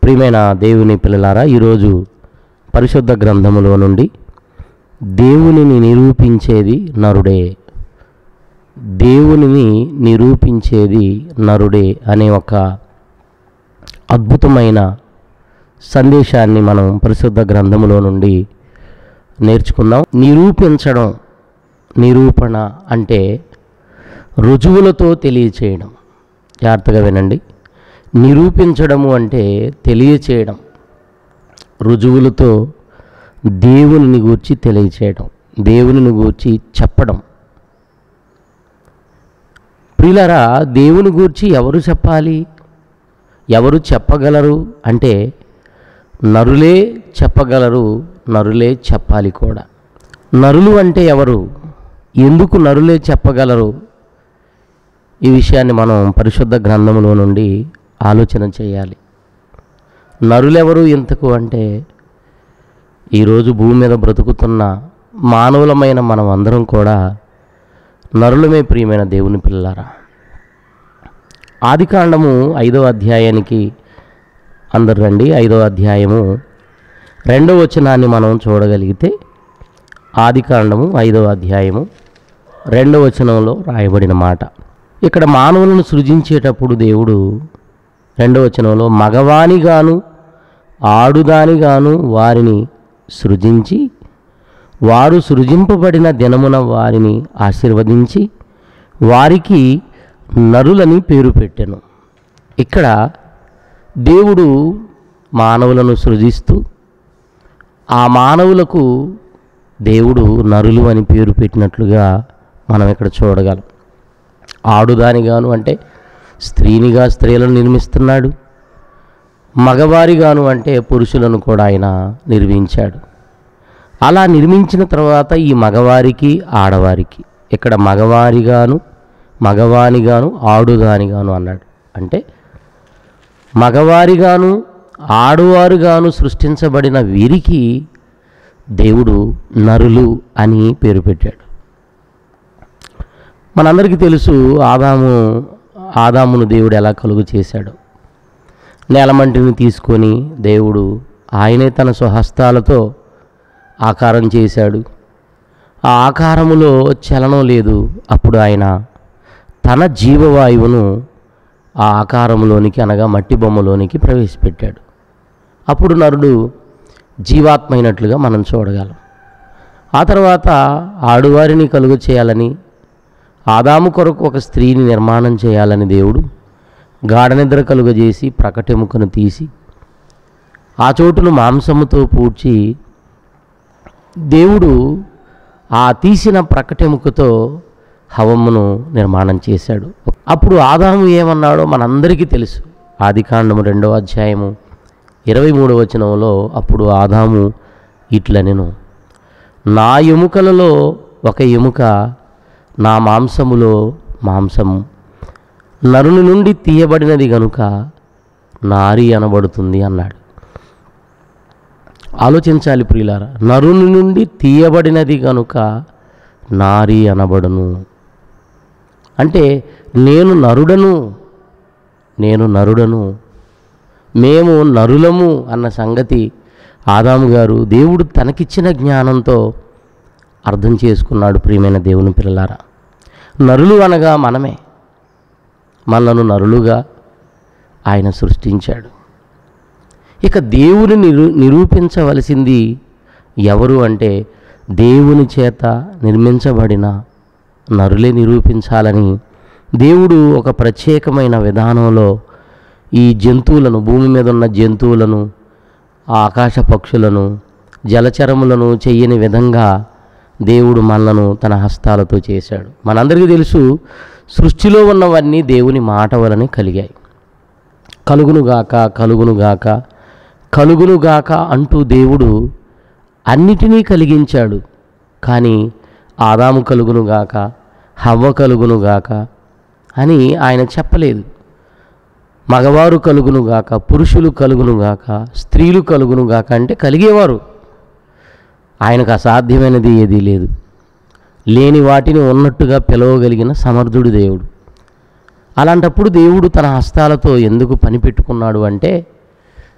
ప్రియమైన దేవుని పిల్లలారా ఈరోజు పరిశుద్ధ గ్రంథములో నుండి దేవునిని నిరూపించేది నరుడే దేవునిని నిరూపించేది నరుడే అనే ఒక అద్భుతమైన సందేశాన్ని మనం పరిశుద్ధ గ్రంథములో నుండి నేర్చుకుందాం నిరూపించడం నిరూపణ అంటే రుజువులతో తెలియచేయడం జాగ్రత్తగా వినండి నిరూపించడము అంటే తెలియచేయడం రుజువులతో దేవునిని గూర్చి తెలియచేయడం దేవునిని గూర్చి చెప్పడం ప్రియులరా దేవుని గూర్చి ఎవరు చెప్పాలి ఎవరు చెప్పగలరు అంటే నరులే చెప్పగలరు నరులే చెప్పాలి కూడా నరులు అంటే ఎవరు ఎందుకు నరులే చెప్పగలరు ఈ విషయాన్ని మనం పరిశుద్ధ గ్రంథములో నుండి ఆలోచన చేయాలి నరులెవరు ఇంతకు అంటే ఈరోజు భూమి మీద బ్రతుకుతున్న మానవులమైన మనం అందరం కూడా నరులమే ప్రియమైన దేవుని పిల్లలారా ఆదికాండము ఐదో అధ్యాయానికి అందరు రండి ఐదో అధ్యాయము రెండో వచనాన్ని మనం చూడగలిగితే ఆదికాండము ఐదో అధ్యాయము రెండో వచనంలో రాయబడిన మాట ఇక్కడ మానవులను సృజించేటప్పుడు దేవుడు రెండో వచనంలో మగవానిగాను ఆడుదానిగాను వారిని సృజించి వారు సృజింపబడిన దినమున వారిని ఆశీర్వదించి వారికి నరులని పేరు పెట్టెను ఇక్కడ దేవుడు మానవులను సృజిస్తూ ఆ మానవులకు దేవుడు నరులు అని పేరు పెట్టినట్లుగా మనం ఇక్కడ చూడగలం ఆడుదానిగాను అంటే స్త్రీనిగా స్త్రీలను నిర్మిస్తున్నాడు మగవారిగాను అంటే పురుషులను కూడా ఆయన నిర్మించాడు అలా నిర్మించిన తర్వాత ఈ మగవారికి ఆడవారికి ఇక్కడ మగవారిగాను మగవానిగాను ఆడుదానిగాను అన్నాడు అంటే మగవారిగాను ఆడువారుగాను సృష్టించబడిన వీరికి దేవుడు నరులు అని పేరు పెట్టాడు మనందరికీ తెలుసు ఆదాము ఆదామును దేవుడు ఎలా కలుగు చేశాడు నేలమంటిని తీసుకొని దేవుడు ఆయనే తన స్వహస్తాలతో ఆకారం చేశాడు ఆ ఆకారములో చలనం లేదు అప్పుడు ఆయన తన జీవవాయువును ఆ ఆకారంలోనికి అనగా మట్టి బొమ్మలోనికి ప్రవేశపెట్టాడు అప్పుడు నరుడు జీవాత్మైనట్లుగా మనం చూడగలం ఆ తర్వాత ఆడువారిని కలుగు చేయాలని ఆదాము కొరకు ఒక స్త్రీని నిర్మాణం చేయాలని దేవుడు గాఢనిద్ర కలుగజేసి ప్రకటెముకను తీసి ఆ చోటును మాంసముతో పూడ్చి దేవుడు ఆ తీసిన ప్రకటెముకతో హవమును నిర్మాణం చేశాడు అప్పుడు ఆదాము ఏమన్నాడో మనందరికీ తెలుసు ఆదికాండము రెండవ అధ్యాయము ఇరవై మూడవ వచనంలో అప్పుడు ఆదాము ఇట్లనెను నా ఎముకలలో ఒక ఎముక నా మాంసములో మాంసము నరుని నుండి తీయబడినది గనుక నారి అనబడుతుంది అన్నాడు ఆలోచించాలి ప్రియులారా నరుని నుండి తీయబడినది గనుక నారి అనబడును అంటే నేను నరుడను నేను నరుడను మేము నరులము అన్న సంగతి ఆదాము గారు దేవుడు తనకిచ్చిన జ్ఞానంతో అర్థం చేసుకున్నాడు ప్రియమైన దేవుని పిల్లలారా నరులు అనగా మనమే మనను నరులుగా ఆయన సృష్టించాడు ఇక దేవుని నిరూ నిరూపించవలసింది ఎవరు అంటే దేవుని చేత నిర్మించబడిన నరులే నిరూపించాలని దేవుడు ఒక ప్రత్యేకమైన విధానంలో ఈ జంతువులను భూమి మీద ఉన్న జంతువులను ఆ ఆకాశ పక్షులను జలచరములను చెయ్యని విధంగా దేవుడు మనలను తన హస్తాలతో చేశాడు మనందరికీ తెలుసు సృష్టిలో ఉన్నవన్నీ దేవుని మాట వలనే కలిగాయి కలుగునుగాక కలుగునుగాక కలుగునుగాక అంటూ దేవుడు అన్నిటినీ కలిగించాడు కానీ ఆదాము కలుగునుగాక హవ్వ కలుగునుగాక అని ఆయన చెప్పలేదు మగవారు కలుగునుగాక పురుషులు కలుగునుగాక స్త్రీలు కలుగునుగాక అంటే కలిగేవారు ఆయనకు అసాధ్యమైనది ఏదీ లేదు లేని వాటిని ఉన్నట్టుగా పిలవగలిగిన సమర్థుడు దేవుడు అలాంటప్పుడు దేవుడు తన హస్తాలతో ఎందుకు పని పెట్టుకున్నాడు అంటే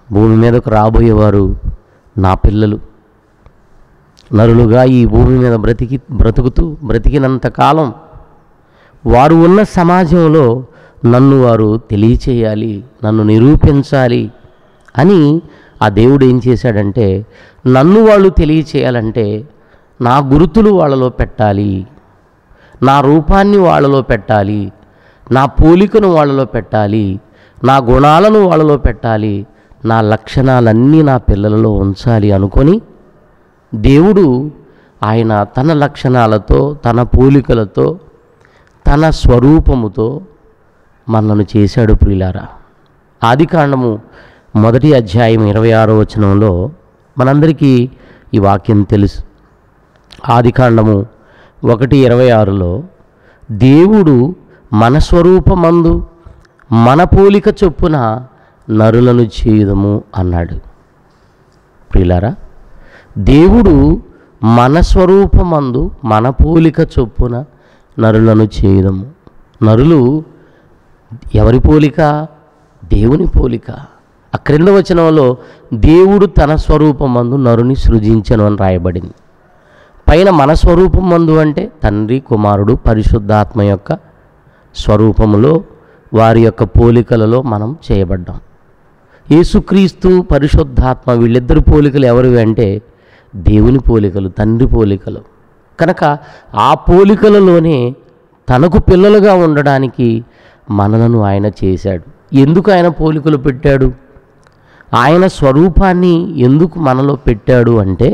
భూమి మీదకు రాబోయేవారు నా పిల్లలు నరులుగా ఈ భూమి మీద బ్రతికి బ్రతుకుతూ బ్రతికినంత కాలం వారు ఉన్న సమాజంలో నన్ను వారు తెలియచేయాలి నన్ను నిరూపించాలి అని ఆ దేవుడు ఏం చేశాడంటే నన్ను వాళ్ళు తెలియచేయాలంటే నా గుర్తులు వాళ్ళలో పెట్టాలి నా రూపాన్ని వాళ్ళలో పెట్టాలి నా పోలికను వాళ్ళలో పెట్టాలి నా గుణాలను వాళ్ళలో పెట్టాలి నా లక్షణాలన్నీ నా పిల్లలలో ఉంచాలి అనుకొని దేవుడు ఆయన తన లక్షణాలతో తన పోలికలతో తన స్వరూపముతో మనను చేశాడు ప్రియులారా ఆది కాండము మొదటి అధ్యాయం ఇరవై ఆరో వచనంలో మనందరికీ ఈ వాక్యం తెలుసు ఆది కాండము ఒకటి ఇరవై ఆరులో దేవుడు మన స్వరూపమందు మన పోలిక చొప్పున నరులను చేయుదము అన్నాడు ప్రియులారా దేవుడు మన స్వరూపమందు మన పోలిక చొప్పున నరులను చేయుదము నరులు ఎవరి పోలిక దేవుని పోలిక ఆ క్రింద వచనంలో దేవుడు తన స్వరూపమందు నరుని సృజించను అని రాయబడింది పైన మన స్వరూపం మందు అంటే తండ్రి కుమారుడు పరిశుద్ధాత్మ యొక్క స్వరూపములో వారి యొక్క పోలికలలో మనం చేయబడ్డాం యేసుక్రీస్తు పరిశుద్ధాత్మ వీళ్ళిద్దరు పోలికలు ఎవరివి అంటే దేవుని పోలికలు తండ్రి పోలికలు కనుక ఆ పోలికలలోనే తనకు పిల్లలుగా ఉండడానికి మనలను ఆయన చేశాడు ఎందుకు ఆయన పోలికలు పెట్టాడు ఆయన స్వరూపాన్ని ఎందుకు మనలో పెట్టాడు అంటే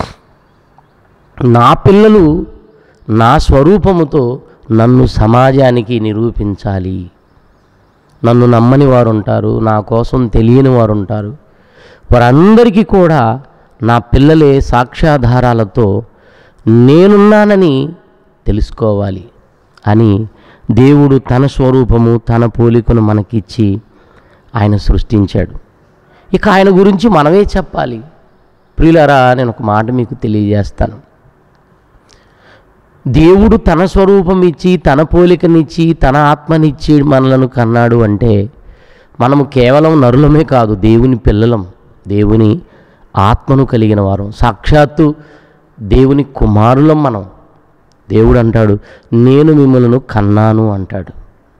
నా పిల్లలు నా స్వరూపముతో నన్ను సమాజానికి నిరూపించాలి నన్ను నమ్మని వారు ఉంటారు నా కోసం తెలియని వారు ఉంటారు వారందరికీ కూడా నా పిల్లలే సాక్ష్యాధారాలతో నేనున్నానని తెలుసుకోవాలి అని దేవుడు తన స్వరూపము తన పోలికను మనకిచ్చి ఆయన సృష్టించాడు ఇక ఆయన గురించి మనమే చెప్పాలి ప్రియులరా నేను ఒక మాట మీకు తెలియజేస్తాను దేవుడు తన స్వరూపం ఇచ్చి తన పోలికనిచ్చి తన ఆత్మనిచ్చి మనలను కన్నాడు అంటే మనము కేవలం నరులమే కాదు దేవుని పిల్లలం దేవుని ఆత్మను కలిగిన వారం సాక్షాత్తు దేవుని కుమారులం మనం దేవుడు అంటాడు నేను మిమ్మల్ని కన్నాను అంటాడు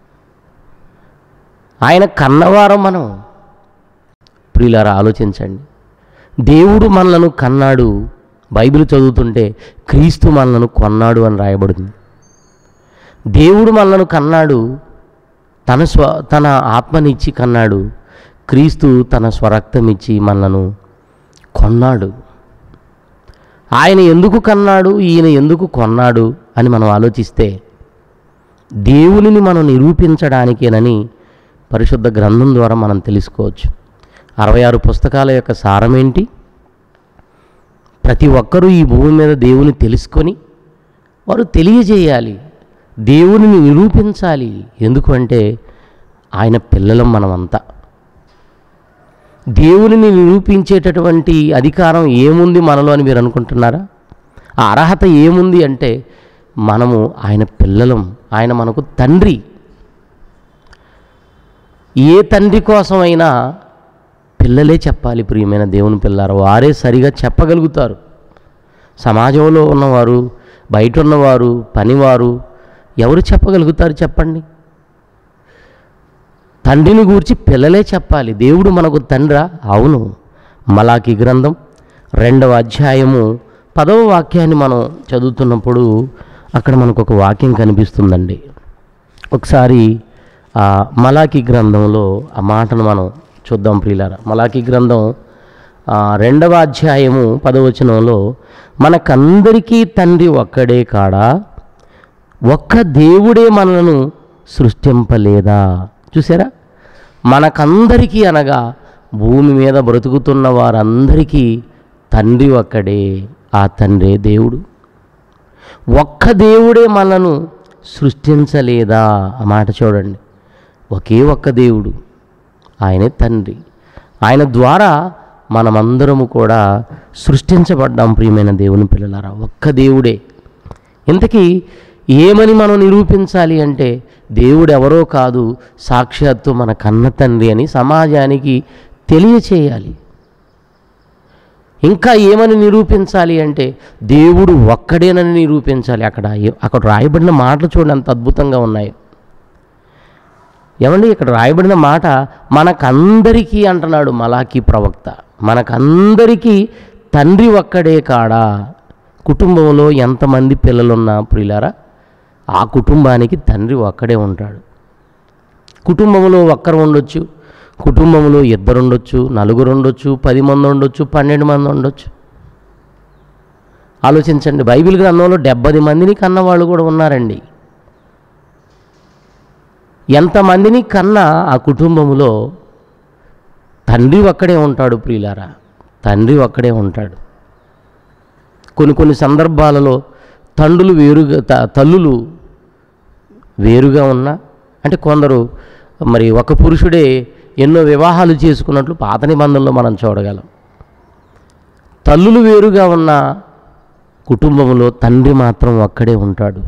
ఆయన కన్నవారం మనం ప్రియులారా ఆలోచించండి దేవుడు మనలను కన్నాడు బైబిల్ చదువుతుంటే క్రీస్తు మనలను కొన్నాడు అని రాయబడింది దేవుడు మనలను కన్నాడు తన స్వ తన ఆత్మనిచ్చి కన్నాడు క్రీస్తు తన స్వరక్తం ఇచ్చి మనలను కొన్నాడు ఆయన ఎందుకు కన్నాడు ఈయన ఎందుకు కొన్నాడు అని మనం ఆలోచిస్తే దేవునిని మనం నిరూపించడానికేనని పరిశుద్ధ గ్రంథం ద్వారా మనం తెలుసుకోవచ్చు అరవై ఆరు పుస్తకాల యొక్క సారమేంటి ప్రతి ఒక్కరూ ఈ భూమి మీద దేవుని తెలుసుకొని వారు తెలియజేయాలి దేవునిని నిరూపించాలి ఎందుకంటే ఆయన పిల్లలం మనమంతా దేవునిని నిరూపించేటటువంటి అధికారం ఏముంది మనలో అని మీరు అనుకుంటున్నారా ఆ అర్హత ఏముంది అంటే మనము ఆయన పిల్లలం ఆయన మనకు తండ్రి ఏ తండ్రి కోసమైనా పిల్లలే చెప్పాలి ప్రియమైన దేవుని పిల్లారు వారే సరిగా చెప్పగలుగుతారు సమాజంలో ఉన్నవారు బయట ఉన్నవారు పనివారు ఎవరు చెప్పగలుగుతారు చెప్పండి తండ్రిని గూర్చి పిల్లలే చెప్పాలి దేవుడు మనకు తండ్రా అవును మలాకి గ్రంథం రెండవ అధ్యాయము పదవ వాక్యాన్ని మనం చదువుతున్నప్పుడు అక్కడ మనకు ఒక వాక్యం కనిపిస్తుందండి ఒకసారి ఆ మలాకి గ్రంథంలో ఆ మాటను మనం చూద్దాం ప్రియులారా మలాకి గ్రంథం ఆ, రెండవ అధ్యాయము పదవచనంలో మనకందరికీ తండ్రి ఒక్కడే కాడా ఒక్క దేవుడే మనలను సృష్టింపలేదా చూసారా మనకందరికీ అనగా భూమి మీద బ్రతుకుతున్న వారందరికీ తండ్రి ఒక్కడే ఆ తండ్రే దేవుడు ఒక్క దేవుడే మనను సృష్టించలేదా ఆ మాట చూడండి ఒకే ఒక్క దేవుడు ఆయనే తండ్రి ఆయన ద్వారా మనమందరము కూడా సృష్టించబడ్డాం ప్రియమైన దేవుని పిల్లలారా ఒక్క దేవుడే ఇంతకీ ఏమని మనం నిరూపించాలి అంటే దేవుడు ఎవరో కాదు సాక్షాత్తు మన కన్న తండ్రి అని సమాజానికి తెలియచేయాలి ఇంకా ఏమని నిరూపించాలి అంటే దేవుడు ఒక్కడేనని నిరూపించాలి అక్కడ ఏ- అక్కడ రాయబడిన మాటలు చూడండి ఎంత అద్భుతంగా ఉన్నాయి ఏమండి ఇక్కడ రాయబడిన మాట మనకందరికీ అంటున్నాడు మలాకి ప్రవక్త మనకందరికీ తండ్రి ఒక్కడే కాడా కుటుంబంలో ఎంతమంది పిల్లలున్నా ప్రియులారా ఆ కుటుంబానికి తండ్రి ఒక్కడే ఉంటాడు కుటుంబంలో ఒక్కరు ఉండొచ్చు కుటుంబంలో ఇద్దరు ఉండొచ్చు నలుగురు ఉండొచ్చు పది మంది ఉండొచ్చు పన్నెండు మంది ఉండొచ్చు ఆలోచించండి బైబిల్ గ్రంథంలో డెబ్బది మందిని కన్నవాళ్ళు కూడా ఉన్నారండి ఎంతమందిని కన్నా ఆ కుటుంబంలో తండ్రి ఒక్కడే ఉంటాడు ప్రియులారా తండ్రి ఒక్కడే ఉంటాడు కొన్ని కొన్ని సందర్భాలలో తండ్రులు వేరుగా త- తల్లులు వేరుగా ఉన్నా అంటే కొందరు మరి ఒక పురుషుడే ఎన్నో వివాహాలు చేసుకున్నట్లు పాత నిబంధనలో మనం చూడగలం తల్లులు వేరుగా ఉన్న కుటుంబంలో తండ్రి మాత్రం ఒక్కడే ఉంటాడు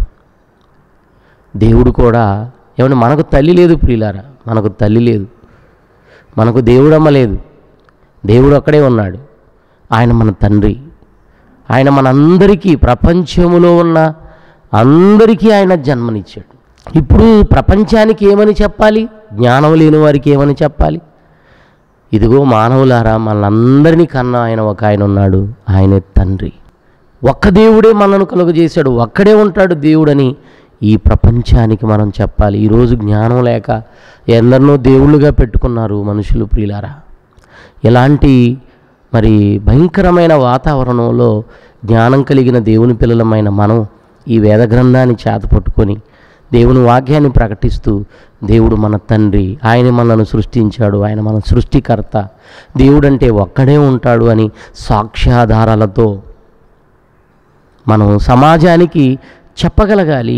దేవుడు కూడా ఏమంటే మనకు తల్లి లేదు ప్రియులారా మనకు తల్లి లేదు మనకు దేవుడమ్మ లేదు దేవుడు ఒక్కడే ఉన్నాడు ఆయన మన తండ్రి ఆయన మనందరికీ ప్రపంచములో ఉన్న అందరికీ ఆయన జన్మనిచ్చాడు ఇప్పుడు ప్రపంచానికి ఏమని చెప్పాలి జ్ఞానం లేని వారికి ఏమని చెప్పాలి ఇదిగో మానవులారా మనందరినీ కన్నా ఆయన ఒక ఆయన ఉన్నాడు ఆయనే తండ్రి ఒక్క దేవుడే మనను కలుగజేశాడు ఒక్కడే ఉంటాడు దేవుడని ఈ ప్రపంచానికి మనం చెప్పాలి ఈరోజు జ్ఞానం లేక ఎందరినో దేవుళ్ళుగా పెట్టుకున్నారు మనుషులు ప్రియులారా ఇలాంటి మరి భయంకరమైన వాతావరణంలో జ్ఞానం కలిగిన దేవుని పిల్లలమైన మనం ఈ వేద గ్రంథాన్ని చేత పట్టుకొని దేవుని వాక్యాన్ని ప్రకటిస్తూ దేవుడు మన తండ్రి ఆయన మనను సృష్టించాడు ఆయన మన సృష్టికర్త దేవుడంటే ఒక్కడే ఉంటాడు అని సాక్ష్యాధారాలతో మనం సమాజానికి చెప్పగలగాలి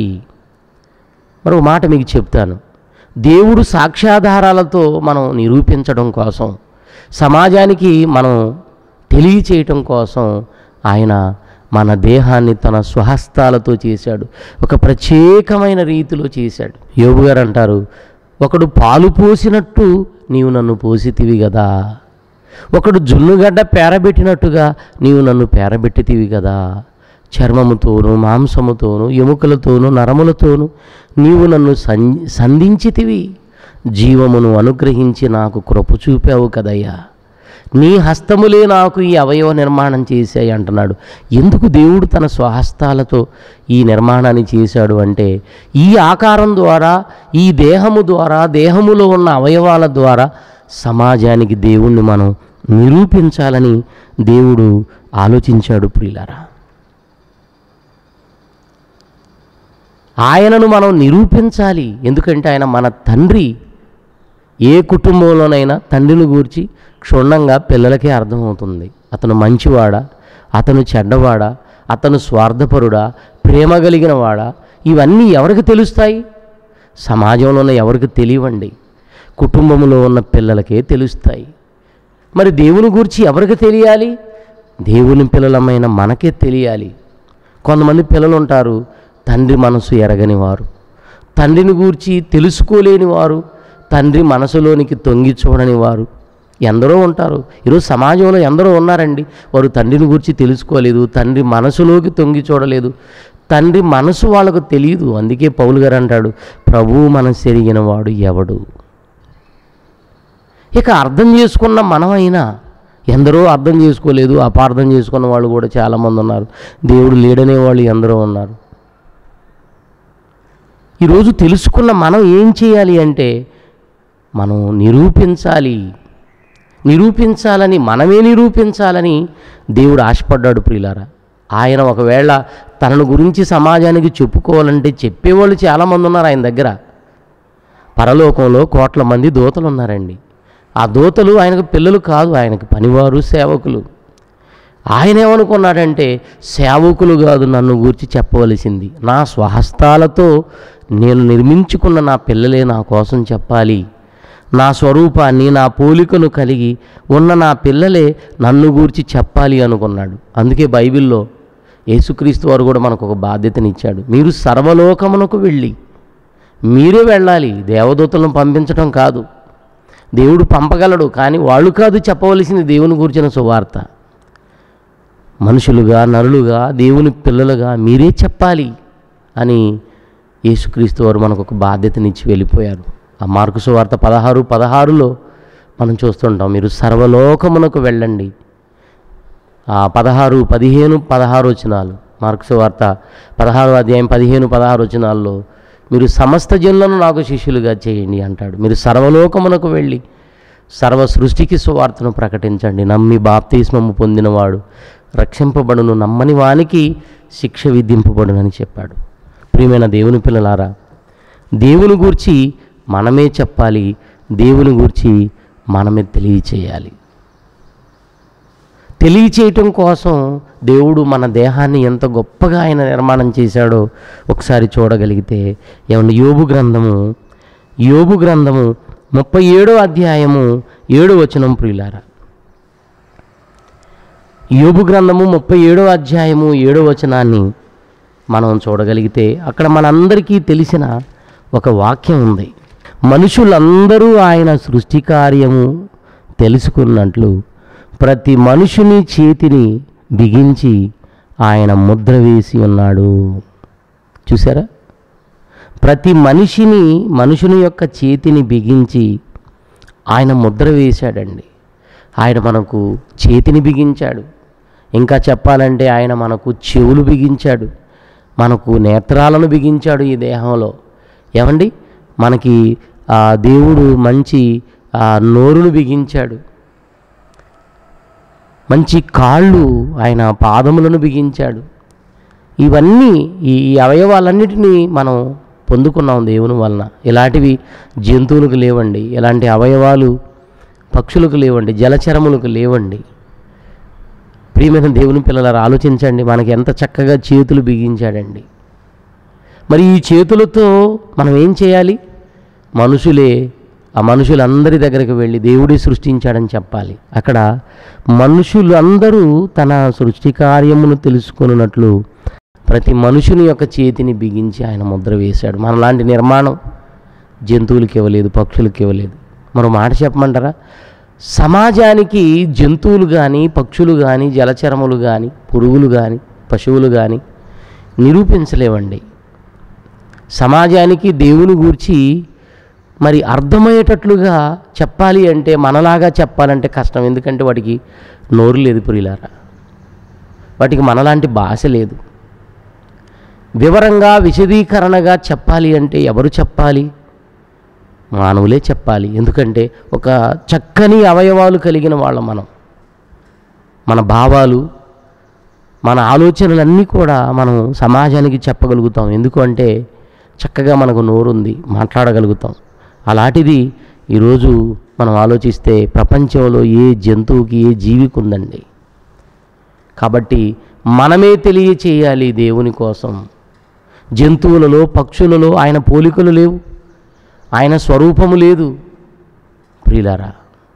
మరో మాట మీకు చెప్తాను దేవుడు సాక్ష్యాధారాలతో మనం నిరూపించడం కోసం సమాజానికి మనం తెలియచేయటం కోసం ఆయన మన దేహాన్ని తన స్వహస్తాలతో చేశాడు ఒక ప్రత్యేకమైన రీతిలో చేశాడు యోగు గారు అంటారు ఒకడు పాలు పోసినట్టు నీవు నన్ను పోసితివి కదా ఒకడు జున్నుగడ్డ పేరబెట్టినట్టుగా నీవు నన్ను పేరబెట్టితివి కదా చర్మముతోను మాంసముతోను ఎముకలతోను నరములతోను నీవు నన్ను సం సంధించితివి జీవమును అనుగ్రహించి నాకు కృప చూపావు కదయ్యా నీ హస్తములే నాకు ఈ అవయవ నిర్మాణం చేశాయి అంటున్నాడు ఎందుకు దేవుడు తన స్వహస్తాలతో ఈ నిర్మాణాన్ని చేశాడు అంటే ఈ ఆకారం ద్వారా ఈ దేహము ద్వారా దేహములో ఉన్న అవయవాల ద్వారా సమాజానికి దేవుణ్ణి మనం నిరూపించాలని దేవుడు ఆలోచించాడు ప్రియులారా ఆయనను మనం నిరూపించాలి ఎందుకంటే ఆయన మన తండ్రి ఏ కుటుంబంలోనైనా తండ్రిని గూర్చి క్షుణ్ణంగా పిల్లలకే అర్థమవుతుంది అతను మంచివాడా అతను చెడ్డవాడా అతను స్వార్థపరుడా ప్రేమ కలిగిన వాడా ఇవన్నీ ఎవరికి తెలుస్తాయి సమాజంలో ఉన్న ఎవరికి తెలియవండి కుటుంబంలో ఉన్న పిల్లలకే తెలుస్తాయి మరి దేవుని గురించి ఎవరికి తెలియాలి దేవుని పిల్లలమైన మనకే తెలియాలి కొంతమంది పిల్లలు ఉంటారు తండ్రి మనసు ఎరగని వారు తండ్రిని గూర్చి తెలుసుకోలేని వారు తండ్రి మనసులోనికి తొంగి చూడని వారు ఎందరో ఉంటారు ఈరోజు సమాజంలో ఎందరో ఉన్నారండి వారు తండ్రిని గురించి తెలుసుకోలేదు తండ్రి మనసులోకి తొంగి చూడలేదు తండ్రి మనసు వాళ్ళకు తెలియదు అందుకే పౌలు గారు అంటాడు ప్రభువు మనసు ఎరిగిన వాడు ఎవడు ఇక అర్థం చేసుకున్న మనమైనా ఎందరో అర్థం చేసుకోలేదు అపార్థం చేసుకున్న వాళ్ళు కూడా చాలామంది ఉన్నారు దేవుడు లేడనే వాళ్ళు ఎందరో ఉన్నారు ఈరోజు తెలుసుకున్న మనం ఏం చేయాలి అంటే మనం నిరూపించాలి నిరూపించాలని మనమే నిరూపించాలని దేవుడు ఆశపడ్డాడు ప్రియులారా ఆయన ఒకవేళ తనను గురించి సమాజానికి చెప్పుకోవాలంటే చెప్పేవాళ్ళు చాలామంది ఉన్నారు ఆయన దగ్గర పరలోకంలో కోట్ల మంది దూతలు ఉన్నారండి ఆ దూతలు ఆయనకు పిల్లలు కాదు ఆయనకు పనివారు సేవకులు ఆయన ఏమనుకున్నాడంటే సేవకులు కాదు నన్ను గూర్చి చెప్పవలసింది నా స్వహస్తాలతో నేను నిర్మించుకున్న నా పిల్లలే నా కోసం చెప్పాలి నా స్వరూపాన్ని నా పోలికను కలిగి ఉన్న నా పిల్లలే నన్ను గూర్చి చెప్పాలి అనుకున్నాడు అందుకే బైబిల్లో యేసుక్రీస్తు వారు కూడా మనకు ఒక బాధ్యతనిచ్చాడు మీరు సర్వలోకమునకు వెళ్ళి మీరే వెళ్ళాలి దేవదూతలను పంపించడం కాదు దేవుడు పంపగలడు కానీ వాళ్ళు కాదు చెప్పవలసింది దేవుని గురించిన సువార్త మనుషులుగా నరులుగా దేవుని పిల్లలుగా మీరే చెప్పాలి అని యేసుక్రీస్తు వారు మనకు ఒక బాధ్యతనిచ్చి వెళ్ళిపోయారు ఆ మార్కు సువార్త పదహారు పదహారులో మనం చూస్తుంటాం మీరు సర్వలోకమునకు వెళ్ళండి ఆ పదహారు పదిహేను పదహారు వచనాలు మార్క్స్ వార్త పదహారు అధ్యాయం పదిహేను పదహారు వచనాల్లో మీరు సమస్త జనులను నాకు శిష్యులుగా చేయండి అంటాడు మీరు సర్వలోకమునకు వెళ్ళి సర్వ సృష్టికి సువార్తను ప్రకటించండి నమ్మి బాప్తిస్మము పొందినవాడు రక్షింపబడును నమ్మని వానికి శిక్ష విధింపబడునని చెప్పాడు ప్రియమైన దేవుని పిల్లలారా దేవుని గూర్చి మనమే చెప్పాలి దేవుని గూర్చి మనమే తెలియచేయాలి తెలియచేయటం కోసం దేవుడు మన దేహాన్ని ఎంత గొప్పగా ఆయన నిర్మాణం చేశాడో ఒకసారి చూడగలిగితే ఏమన్నా యోబు గ్రంథము యోబు గ్రంథము ముప్పై ఏడో అధ్యాయము ఏడో వచనం ప్రియులారా యోబు గ్రంథము ముప్పై ఏడో అధ్యాయము ఏడో వచనాన్ని మనం చూడగలిగితే అక్కడ మనందరికీ తెలిసిన ఒక వాక్యం ఉంది మనుషులందరూ ఆయన సృష్టి కార్యము తెలుసుకున్నట్లు ప్రతి మనుషుని చేతిని బిగించి ఆయన ముద్ర వేసి ఉన్నాడు చూసారా ప్రతి మనిషిని మనుషుని యొక్క చేతిని బిగించి ఆయన ముద్ర వేశాడండి ఆయన మనకు చేతిని బిగించాడు ఇంకా చెప్పాలంటే ఆయన మనకు చెవులు బిగించాడు మనకు నేత్రాలను బిగించాడు ఈ దేహంలో ఏమండి మనకి ఆ దేవుడు మంచి ఆ నోరును బిగించాడు మంచి కాళ్ళు ఆయన పాదములను బిగించాడు ఇవన్నీ ఈ ఈ అవయవాలన్నిటినీ మనం పొందుకున్నాం దేవుని వలన ఇలాంటివి జంతువులకు లేవండి ఇలాంటి అవయవాలు పక్షులకు లేవండి జలచరములకు లేవండి ప్రియమైన దేవుని పిల్లలారా ఆలోచించండి మనకి ఎంత చక్కగా చేతులు బిగించాడండి మరి ఈ చేతులతో మనం ఏం చేయాలి మనుషులే ఆ మనుషులందరి దగ్గరికి వెళ్ళి దేవుడే సృష్టించాడని చెప్పాలి అక్కడ మనుషులందరూ తన సృష్టి కార్యమును తెలుసుకున్నట్లు ప్రతి మనుషుని యొక్క చేతిని బిగించి ఆయన ముద్ర వేశాడు మనలాంటి నిర్మాణం జంతువులకి ఇవ్వలేదు పక్షులకి ఇవ్వలేదు మరో మాట చెప్పమంటారా సమాజానికి జంతువులు కానీ పక్షులు కానీ జలచరములు కానీ పురుగులు కానీ పశువులు కానీ నిరూపించలేవండి సమాజానికి దేవుని గూర్చి మరి అర్థమయ్యేటట్లుగా చెప్పాలి అంటే మనలాగా చెప్పాలంటే కష్టం ఎందుకంటే వాటికి నోరు లేదు పురిలారా వాటికి మనలాంటి భాష లేదు వివరంగా విశదీకరణగా చెప్పాలి అంటే ఎవరు చెప్పాలి మానవులే చెప్పాలి ఎందుకంటే ఒక చక్కని అవయవాలు కలిగిన వాళ్ళం మనం మన భావాలు మన ఆలోచనలన్నీ కూడా మనం సమాజానికి చెప్పగలుగుతాం ఎందుకు అంటే చక్కగా మనకు నోరుంది మాట్లాడగలుగుతాం అలాంటిది ఈరోజు మనం ఆలోచిస్తే ప్రపంచంలో ఏ జంతువుకి ఏ జీవికి ఉందండి కాబట్టి మనమే తెలియచేయాలి దేవుని కోసం జంతువులలో పక్షులలో ఆయన పోలికలు లేవు ఆయన స్వరూపము లేదు ప్రియులారా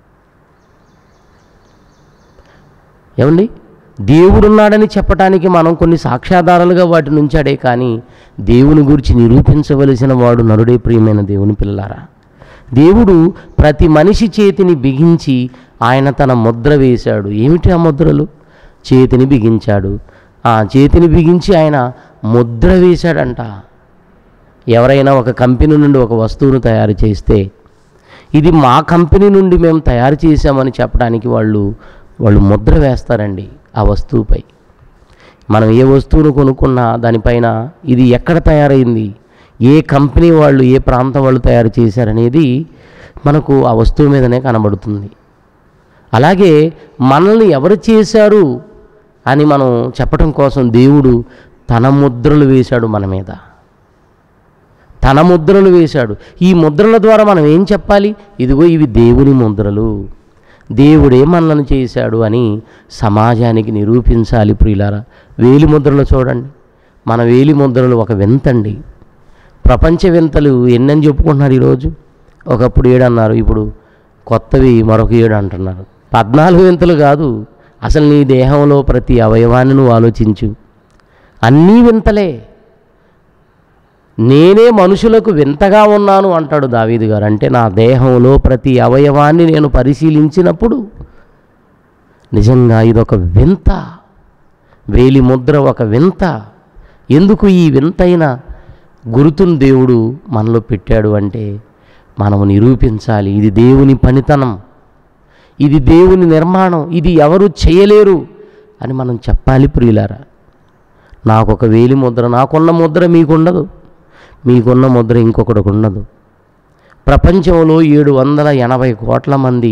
ఏమండి దేవుడున్నాడని చెప్పటానికి మనం కొన్ని సాక్ష్యాధారాలుగా వాటిని ఉంచాడే కానీ దేవుని గురించి నిరూపించవలసిన వాడు నరుడే ప్రియమైన దేవుని పిల్లలారా దేవుడు ప్రతి మనిషి చేతిని బిగించి ఆయన తన ముద్ర వేశాడు ఏమిటి ఆ ముద్రలు చేతిని బిగించాడు ఆ చేతిని బిగించి ఆయన ముద్ర వేశాడంట ఎవరైనా ఒక కంపెనీ నుండి ఒక వస్తువును తయారు చేస్తే ఇది మా కంపెనీ నుండి మేము తయారు చేశామని చెప్పడానికి వాళ్ళు వాళ్ళు ముద్ర వేస్తారండి ఆ వస్తువుపై మనం ఏ వస్తువును కొనుక్కున్నా దానిపైన ఇది ఎక్కడ తయారైంది ఏ కంపెనీ వాళ్ళు ఏ ప్రాంతం వాళ్ళు తయారు చేశారనేది మనకు ఆ వస్తువు మీదనే కనబడుతుంది అలాగే మనల్ని ఎవరు చేశారు అని మనం చెప్పడం కోసం దేవుడు తన ముద్రలు వేశాడు మన మీద తన ముద్రలు వేశాడు ఈ ముద్రల ద్వారా మనం ఏం చెప్పాలి ఇదిగో ఇవి దేవుని ముద్రలు దేవుడే మనల్ని చేశాడు అని సమాజానికి నిరూపించాలి ప్రియులారా వేలి ముద్రలు చూడండి మన వేలి ముద్రలు ఒక వింతండి ప్రపంచ వింతలు ఎన్నని చెప్పుకుంటున్నారు ఈరోజు ఒకప్పుడు ఏడు అన్నారు ఇప్పుడు కొత్తవి మరొక ఏడు అంటున్నారు పద్నాలుగు వింతలు కాదు అసలు నీ దేహంలో ప్రతి అవయవాన్ని నువ్వు ఆలోచించు అన్నీ వింతలే నేనే మనుషులకు వింతగా ఉన్నాను అంటాడు దావీదు గారు అంటే నా దేహంలో ప్రతి అవయవాన్ని నేను పరిశీలించినప్పుడు నిజంగా ఇదొక వింత వేలి ముద్ర ఒక వింత ఎందుకు ఈ వింతైన గురుతును దేవుడు మనలో పెట్టాడు అంటే మనము నిరూపించాలి ఇది దేవుని పనితనం ఇది దేవుని నిర్మాణం ఇది ఎవరు చేయలేరు అని మనం చెప్పాలి ప్రియులారా నాకొక వేలి ముద్ర నాకున్న ముద్ర మీకుండదు మీకున్న ముద్ర ఇంకొకటికి ఉండదు ప్రపంచంలో ఏడు వందల ఎనభై కోట్ల మంది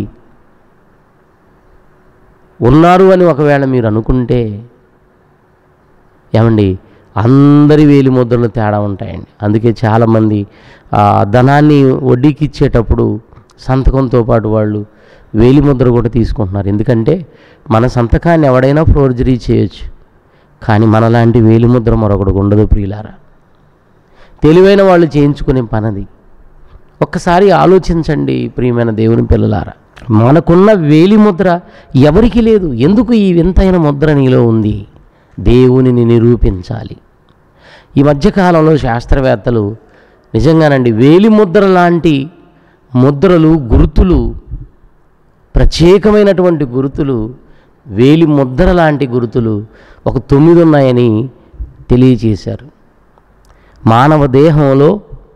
ఉన్నారు అని ఒకవేళ మీరు అనుకుంటే ఏమండి అందరి వేలి ముద్రలు తేడా ఉంటాయండి అందుకే చాలామంది ఆ ధనాన్ని వడ్డీకి ఇచ్చేటప్పుడు సంతకంతో పాటు వాళ్ళు వేలి ముద్ర కూడా తీసుకుంటున్నారు ఎందుకంటే మన సంతకాన్ని ఎవడైనా ఫోర్జరీ చేయొచ్చు కానీ మనలాంటి వేలి ముద్ర మరొకటి ఉండదు ప్రియులారా తెలివైన వాళ్ళు చేయించుకునే పనది ఒక్కసారి ఆలోచించండి ప్రియమైన దేవుని పిల్లలారా మనకున్న వేలి ముద్ర ఎవరికి లేదు ఎందుకు ఈ వింతైన ముద్ర నీలో ఉంది దేవునిని నిరూపించాలి ఈ మధ్యకాలంలో శాస్త్రవేత్తలు నిజంగానండి వేలి ముద్ర లాంటి ముద్రలు గుర్తులు ప్రత్యేకమైనటువంటి గుర్తులు వేలి ముద్ర లాంటి గుర్తులు ఒక తొమ్మిది ఉన్నాయని తెలియచేశారు మానవ దేహంలో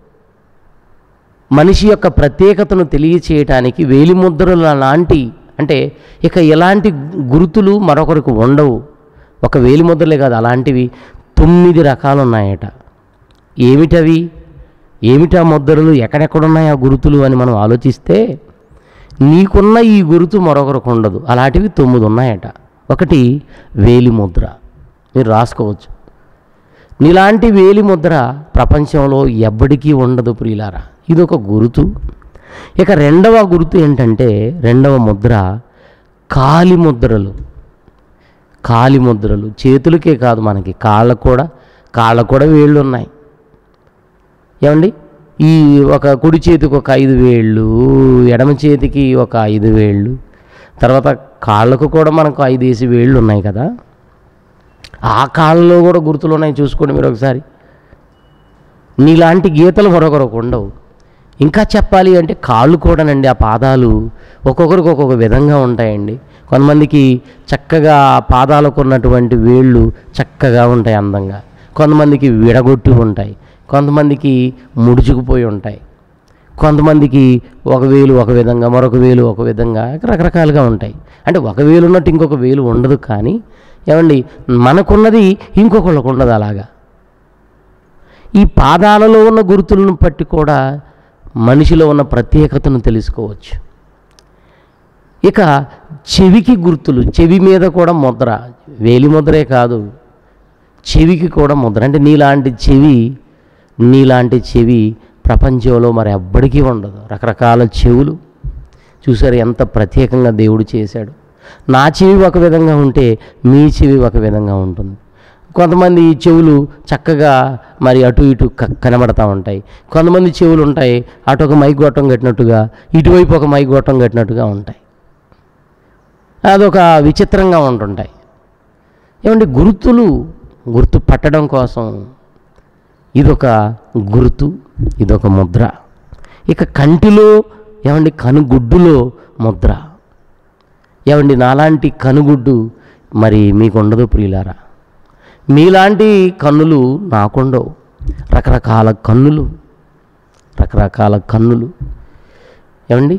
మనిషి యొక్క ప్రత్యేకతను తెలియచేయటానికి వేలిముద్రల లాంటి అంటే ఇక ఎలాంటి గుర్తులు మరొకరికి ఉండవు ఒక వేలిముద్రలే కాదు అలాంటివి తొమ్మిది రకాలు ఉన్నాయట ఏమిటవి ఏమిటా ముద్రలు ఎక్కడెక్కడున్నాయి ఆ గుర్తులు అని మనం ఆలోచిస్తే నీకున్న ఈ గుర్తు మరొకరికి ఉండదు అలాంటివి తొమ్మిది ఉన్నాయట ఒకటి వేలి ముద్ర మీరు రాసుకోవచ్చు నీలాంటి వేలి ముద్ర ప్రపంచంలో ఎవ్వడికీ ఉండదు ప్రియులారా ఇది ఒక గురుతు ఇక రెండవ గుర్తు ఏంటంటే రెండవ ముద్ర కాలి ముద్రలు కాలి ముద్రలు చేతులకే కాదు మనకి కాళ్ళకు కూడా కాళ్ళకు కూడా వేళ్ళు ఉన్నాయి ఏమండి ఈ ఒక కుడి చేతికి ఒక ఐదు వేళ్ళు ఎడమ చేతికి ఒక ఐదు వేళ్ళు తర్వాత కాళ్ళకు కూడా మనకు ఐదేసి వేళ్ళు ఉన్నాయి కదా ఆ కాళ్ళలో కూడా గుర్తులు ఉన్నాయి చూసుకోండి మీరు ఒకసారి నీలాంటి గీతలు మరొకరికి ఉండవు ఇంకా చెప్పాలి అంటే కాళ్ళు కూడానండి ఆ పాదాలు ఒక్కొక్కరికి ఒక్కొక్క విధంగా ఉంటాయండి కొంతమందికి చక్కగా ఆ పాదాలకు ఉన్నటువంటి వేళ్ళు చక్కగా ఉంటాయి అందంగా కొంతమందికి విడగొట్టి ఉంటాయి కొంతమందికి ముడుచుకుపోయి ఉంటాయి కొంతమందికి ఒక వేలు ఒక విధంగా మరొక వేలు ఒక విధంగా రకరకాలుగా ఉంటాయి అంటే ఒక వేలు ఉన్నట్టు ఇంకొక వేలు ఉండదు కానీ ఏమండి మనకున్నది ఇంకొకళ్ళకు ఉండదు అలాగా ఈ పాదాలలో ఉన్న గుర్తులను బట్టి కూడా మనిషిలో ఉన్న ప్రత్యేకతను తెలుసుకోవచ్చు ఇక చెవికి గుర్తులు చెవి మీద కూడా ముద్ర వేలి ముద్రే కాదు చెవికి కూడా ముద్ర అంటే నీలాంటి చెవి నీలాంటి చెవి ప్రపంచంలో మరి ఎవ్వడికి ఉండదు రకరకాల చెవులు చూసారు ఎంత ప్రత్యేకంగా దేవుడు చేశాడు నా చెవి ఒక విధంగా ఉంటే మీ చెవి ఒక విధంగా ఉంటుంది కొంతమంది చెవులు చక్కగా మరి అటు ఇటు క- కనబడతా ఉంటాయి కొంతమంది చెవులు ఉంటాయి అటు ఒక మైక్ గొట్టం కట్టినట్టుగా ఇటువైపు ఒక మైక్ గొట్టం కట్టినట్టుగా ఉంటాయి అదొక విచిత్రంగా ఉంటుంటాయి ఏమంటే గుర్తులు గుర్తు పట్టడం కోసం ఇదొక గుర్తు ఇదొక ముద్ర ఇక కంటిలో ఏమండి కనుగుడ్డులో ముద్ర ఏమండి నాలాంటి కనుగుడ్డు మరి మీకు ఉండదు ప్రియులారా మీలాంటి కన్నులు నాకుండవు రకరకాల కన్నులు రకరకాల కన్నులు ఏమండి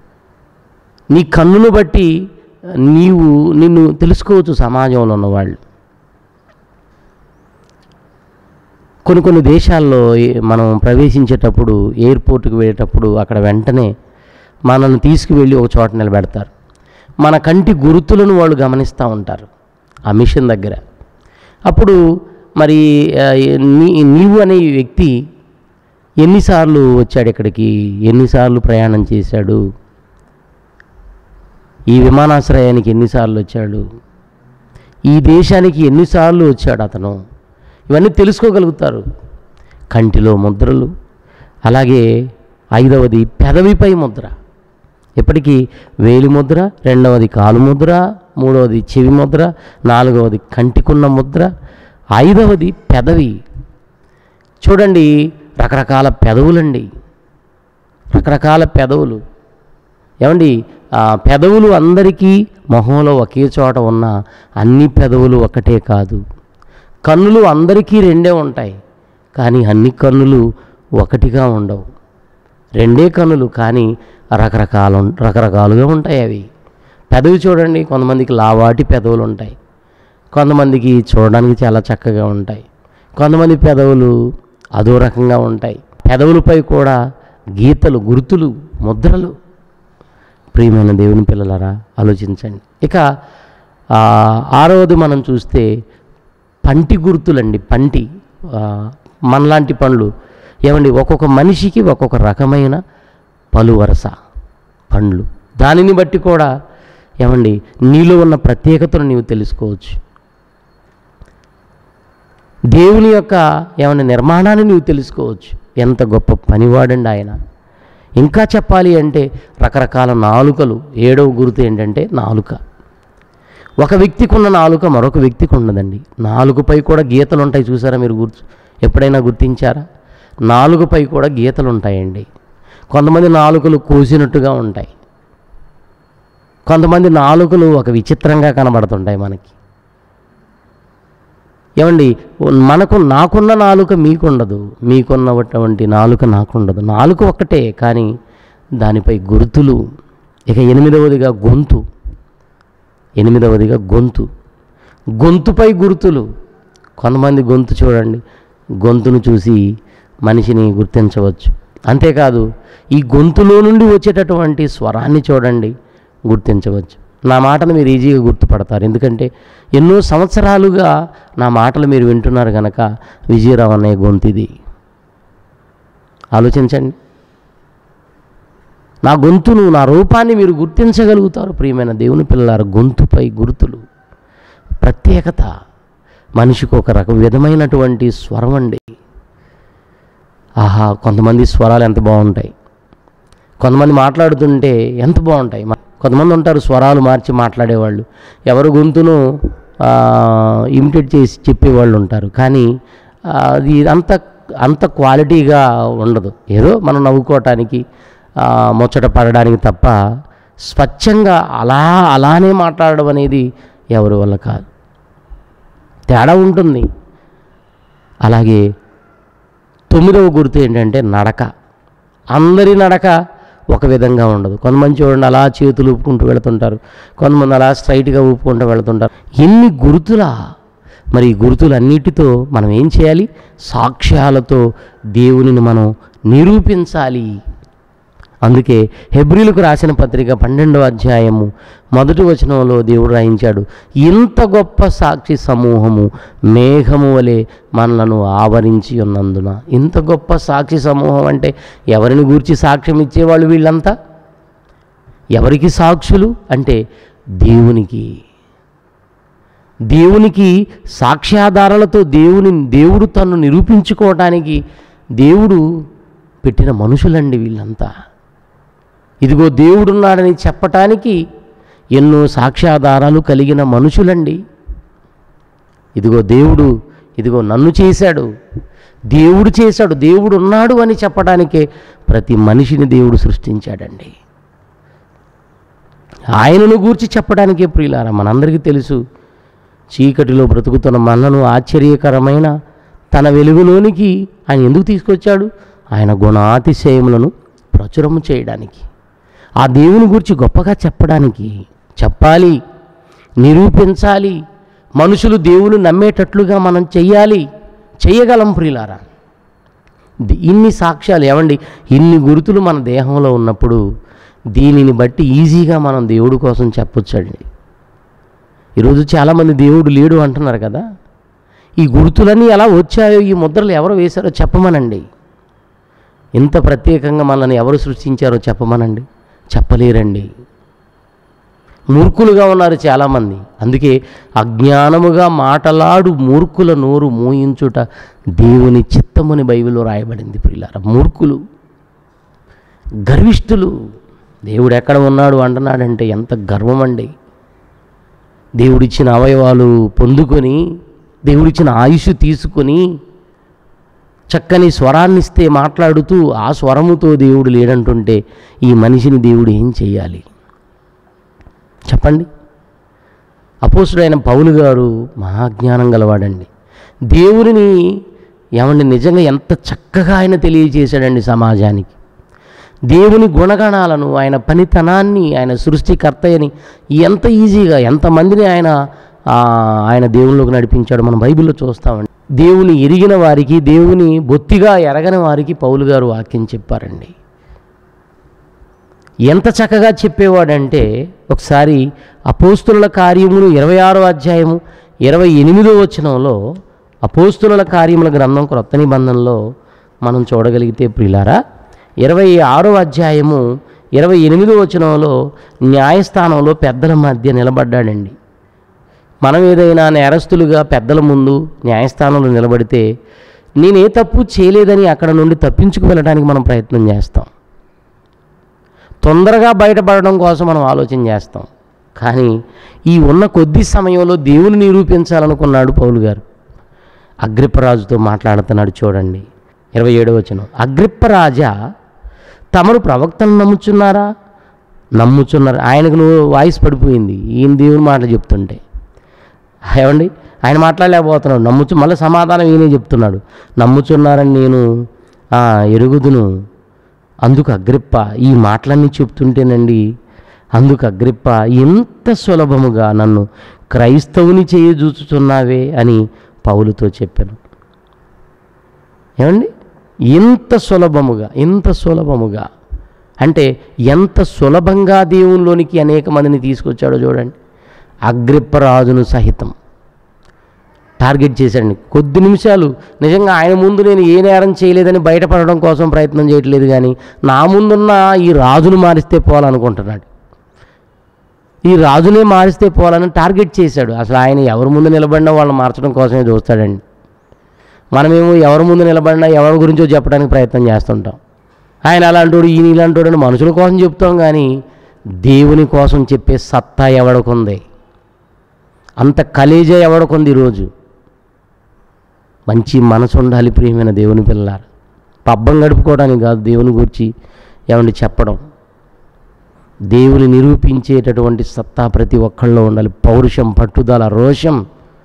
నీ కన్నును బట్టి నీవు నిన్ను తెలుసుకోవచ్చు సమాజంలో ఉన్నవాళ్ళు కొన్ని కొన్ని దేశాల్లో ఏ- మనం ప్రవేశించేటప్పుడు ఎయిర్పోర్ట్కి వెళ్ళేటప్పుడు అక్కడ వెంటనే మనల్ని తీసుకువెళ్ళి ఒక చోట నిలబెడతారు మన కంటి గుర్తులను వాళ్ళు గమనిస్తూ ఉంటారు ఆ మిషన్ దగ్గర అప్పుడు మరి ఆ, నీ నీవు అనే వ్యక్తి ఎన్నిసార్లు వచ్చాడు ఇక్కడికి ఎన్నిసార్లు ప్రయాణం చేశాడు ఈ విమానాశ్రయానికి ఎన్నిసార్లు వచ్చాడు ఈ దేశానికి ఎన్నిసార్లు వచ్చాడు అతను ఇవన్నీ తెలుసుకోగలుగుతారు కంటిలో ముద్రలు అలాగే ఐదవది పెదవిపై ముద్ర ఎప్పటికీ వేలి ముద్ర రెండవది కాలు ముద్ర మూడవది చెవి ముద్ర నాలుగవది కంటికున్న ముద్ర ఐదవది పెదవి చూడండి రకరకాల పెదవులండి రకరకాల పెదవులు ఏమండి ఆ పెదవులు అందరికీ మొహంలో ఒకే చోట ఉన్న అన్ని పెదవులు ఒకటే కాదు కన్నులు అందరికీ రెండే ఉంటాయి కానీ అన్ని కన్నులు ఒకటిగా ఉండవు రెండే కన్నులు కానీ రకరకాల రకరకాలుగా ఉంటాయి అవి పెదవి చూడండి కొంతమందికి లావాటి పెదవులు ఉంటాయి కొంతమందికి చూడడానికి చాలా చక్కగా ఉంటాయి కొంతమంది పెదవులు అదో రకంగా ఉంటాయి పెదవులపై కూడా గీతలు గుర్తులు ముద్రలు ప్రియమైన దేవుని పిల్లలారా ఆలోచించండి ఇక ఆ, ఆరవది మనం చూస్తే పంటి గుర్తులండి పంటి ఆ, మనలాంటి పండ్లు ఏమండి ఒక్కొక్క మనిషికి ఒక్కొక్క రకమైన పలు వరస పండ్లు దానిని బట్టి కూడా ఏమండి నీలో ఉన్న ప్రత్యేకతను నీవు తెలుసుకోవచ్చు దేవుని యొక్క ఏమైనా నిర్మాణాన్ని నీవు తెలుసుకోవచ్చు ఎంత గొప్ప పనివాడండి ఆయన ఇంకా చెప్పాలి అంటే రకరకాల నాలుకలు ఏడవ గుర్తు ఏంటంటే నాలుక ఒక వ్యక్తికి ఉన్న నాలుక మరొక వ్యక్తికి ఉండదండి నాలుగుపై కూడా గీతలు ఉంటాయి చూసారా మీరు గుర్తు ఎప్పుడైనా గుర్తించారా నాలుగుపై కూడా గీతలు ఉంటాయండి కొంతమంది నాలుకలు కోసినట్టుగా ఉంటాయి కొంతమంది నాలుకలు ఒక విచిత్రంగా కనబడుతుంటాయి మనకి ఏమండి మనకు నాకున్న నాలుక మీకుండదు మీకున్నటువంటి నాలుక నాకుండదు నాలుక ఒక్కటే కానీ దానిపై గుర్తులు ఇక ఎనిమిదవదిగా గొంతు ఎనిమిదవదిగా గొంతు గొంతుపై గుర్తులు కొంతమంది గొంతు చూడండి గొంతును చూసి మనిషిని గుర్తించవచ్చు అంతేకాదు ఈ గొంతులో నుండి వచ్చేటటువంటి స్వరాన్ని చూడండి గుర్తించవచ్చు నా మాటను మీరు ఈజీగా గుర్తుపడతారు ఎందుకంటే ఎన్నో సంవత్సరాలుగా నా మాటలు మీరు వింటున్నారు కనుక విజయరావు అన్నయ్య గొంతు ఇది ఆలోచించండి నా గొంతును నా రూపాన్ని మీరు గుర్తించగలుగుతారు ప్రియమైన దేవుని పిల్లలారు గొంతుపై గుర్తులు ప్రత్యేకత మనిషికి ఒక రక విధమైనటువంటి స్వరం అండి ఆహా కొంతమంది స్వరాలు ఎంత బాగుంటాయి కొంతమంది మాట్లాడుతుంటే ఎంత బాగుంటాయి మ- కొంతమంది ఉంటారు స్వరాలు మార్చి మాట్లాడేవాళ్ళు ఎవరు గొంతును ఇమిటేట్ చేసి చెప్పేవాళ్ళు ఉంటారు కానీ ఆ, అది అంత అంత క్వాలిటీగా ఉండదు ఏదో మనం నవ్వుకోవటానికి ఆ, ముచ్చట పడడానికి తప్ప స్వచ్ఛంగా అలా అలానే మాట్లాడడం అనేది ఎవరి వల్ల కాదు తేడా ఉంటుంది అలాగే తొమ్మిదవ గుర్తు ఏంటంటే నడక అందరి నడక ఒక విధంగా ఉండదు కొంతమంది చూడండి అలా చేతులు ఊపుకుంటూ వెళుతుంటారు కొంతమంది అలా స్ట్రైట్గా ఊపుకుంటూ వెళుతుంటారు ఎన్ని గుర్తులా మరి ఈ గుర్తులన్నిటితో మనం ఏం చేయాలి సాక్ష్యాలతో దేవునిని మనం నిరూపించాలి అందుకే హెబ్రిలకు రాసిన పత్రిక పన్నెండవ అధ్యాయము మొదటి వచనంలో దేవుడు రాయించాడు ఇంత గొప్ప సాక్షి సమూహము మేఘము వలె మనలను ఆవరించి ఉన్నందున ఇంత గొప్ప సాక్షి సమూహం అంటే ఎవరిని గూర్చి సాక్ష్యం ఇచ్చేవాళ్ళు వీళ్ళంతా ఎవరికి సాక్షులు అంటే దేవునికి దేవునికి సాక్ష్యాధారాలతో దేవుని దేవుడు తను నిరూపించుకోవటానికి దేవుడు పెట్టిన మనుషులండి వీళ్ళంతా ఇదిగో దేవుడున్నాడని చెప్పటానికి ఎన్నో సాక్ష్యాధారాలు కలిగిన మనుషులండి ఇదిగో దేవుడు ఇదిగో నన్ను చేశాడు దేవుడు చేశాడు దేవుడు ఉన్నాడు అని చెప్పడానికే ప్రతి మనిషిని దేవుడు సృష్టించాడండి ఆయనను గూర్చి చెప్పడానికే ప్రియులారా మనందరికీ తెలుసు చీకటిలో బ్రతుకుతున్న మనను ఆశ్చర్యకరమైన తన వెలుగులోనికి ఆయన ఎందుకు తీసుకొచ్చాడు ఆయన గుణాతిశయములను ప్రచురము చేయడానికి ఆ దేవుని గురించి గొప్పగా చెప్పడానికి చెప్పాలి నిరూపించాలి మనుషులు దేవుని నమ్మేటట్లుగా మనం చెయ్యాలి చెయ్యగలం ప్రియులారా ది- ఇన్ని సాక్ష్యాలు ఏమండి ఇన్ని గుర్తులు మన దేహంలో ఉన్నప్పుడు దీనిని బట్టి ఈజీగా మనం దేవుడి కోసం చెప్పొచ్చండి ఈరోజు చాలామంది దేవుడు లేడు అంటున్నారు కదా ఈ గుర్తులన్నీ ఎలా వచ్చాయో ఈ ముద్రలు ఎవరు వేశారో చెప్పమనండి ఇంత ప్రత్యేకంగా మనల్ని ఎవరు సృష్టించారో చెప్పమనండి చెప్పలేరండి మూర్ఖులుగా ఉన్నారు చాలామంది అందుకే అజ్ఞానముగా మాటలాడు మూర్ఖుల నోరు మూయించుట దేవుని చిత్తముని బైబిల్లో రాయబడింది ప్రియులారా మూర్ఖులు గర్విష్ఠులు దేవుడు ఎక్కడ ఉన్నాడు అంటున్నాడంటే ఎంత గర్వం అండి దేవుడిచ్చిన అవయవాలు పొందుకొని దేవుడిచ్చిన ఆయుష్ తీసుకొని చక్కని స్వరాన్ని ఇస్తే మాట్లాడుతూ ఆ స్వరముతో దేవుడు లేడంటుంటే ఈ మనిషిని దేవుడు ఏం చేయాలి చెప్పండి అపోసుడైన పౌలు గారు మహాజ్ఞానం గలవాడండి దేవుడిని ఏమండి నిజంగా ఎంత చక్కగా ఆయన తెలియజేశాడండి సమాజానికి దేవుని గుణగణాలను ఆయన పనితనాన్ని ఆయన సృష్టికర్తయని ఎంత ఈజీగా ఎంతమందిని ఆయన ఆ, ఆయన దేవునిలోకి నడిపించాడు మనం బైబిల్లో చూస్తామండి దేవుని ఎరిగిన వారికి దేవుని బొత్తిగా ఎరగని వారికి పౌలు గారు వాక్యం చెప్పారండి ఎంత చక్కగా చెప్పేవాడంటే ఒకసారి అపోస్తుల కార్యములు ఇరవై ఆరో అధ్యాయము ఇరవై ఎనిమిదో వచనంలో అపోస్తుల కార్యముల గ్రంథం క్రొత్త నిబంధనలో మనం చూడగలిగితే ప్రిలారా ఇరవై ఆరో అధ్యాయము ఇరవై ఎనిమిదో వచనంలో న్యాయస్థానంలో పెద్దల మధ్య నిలబడ్డాడండి మనం ఏదైనా నేరస్తులుగా పెద్దల ముందు న్యాయస్థానంలో నిలబడితే నేనే తప్పు చేయలేదని అక్కడ నుండి తప్పించుకు వెళ్ళడానికి మనం ప్రయత్నం చేస్తాం తొందరగా బయటపడడం కోసం మనం ఆలోచన చేస్తాం కానీ ఈ ఉన్న కొద్ది సమయంలో దేవుని నిరూపించాలనుకున్నాడు పౌలు గారు అగ్రిప్పరాజుతో మాట్లాడుతున్నాడు చూడండి ఇరవై ఏడవ వచనం అగ్రిప్పరాజా తమరు ప్రవక్తను నమ్ముచున్నారా నమ్ముచున్నారు ఆయనకు నువ్వు వాయిస్ పడిపోయింది ఈయన దేవుని మాటలు చెప్తుంటే ఏమండి ఆయన మాట్లాడలేకపోతున్నాడు నమ్ముచు మళ్ళీ సమాధానం ఈయనే చెప్తున్నాడు నమ్ముచున్నారని నేను ఆ, ఎరుగుదును అందుకు అగ్రిప్ప ఈ మాటలన్నీ చెప్తుంటేనండి అందుకు అగ్రిప్ప ఎంత సులభముగా నన్ను క్రైస్తవుని చేయజూచుచున్నావే అని పౌలుతో చెప్పాను ఏమండి ఇంత సులభముగా ఇంత సులభముగా అంటే ఎంత సులభంగా దేవునిలోనికి అనేక మందిని తీసుకొచ్చాడో చూడండి అగ్రిప్పరాజును సహితం టార్గెట్ చేశాడండి కొద్ది నిమిషాలు నిజంగా ఆయన ముందు నేను ఏ నేరం చేయలేదని బయటపడడం కోసం ప్రయత్నం చేయట్లేదు కానీ నా ముందున్న ఈ రాజును మారిస్తే పోవాలనుకుంటున్నాడు ఈ రాజునే మారిస్తే పోవాలని టార్గెట్ చేశాడు అసలు ఆయన ఎవరి ముందు నిలబడినా వాళ్ళని మార్చడం కోసమే చూస్తాడండి మనమేమో ఎవరి ముందు నిలబడినా ఎవరి గురించో చెప్పడానికి ప్రయత్నం చేస్తుంటాం ఆయన అలాంటోడు ఈయన ఇలాంటోడు అని మనుషుల కోసం చెప్తాం కానీ దేవుని కోసం చెప్పే సత్తా ఎవడకుంది అంత కలేజ ఎవడకుంది ఈరోజు మంచి మనసు ఉండాలి ప్రియమైన దేవుని పిల్లారు పబ్బం గడుపుకోవడానికి కాదు దేవుని గురించి ఏమండి చెప్పడం దేవుని నిరూపించేటటువంటి సత్తా ప్రతి ఒక్కళ్ళలో ఉండాలి పౌరుషం పట్టుదల రోషం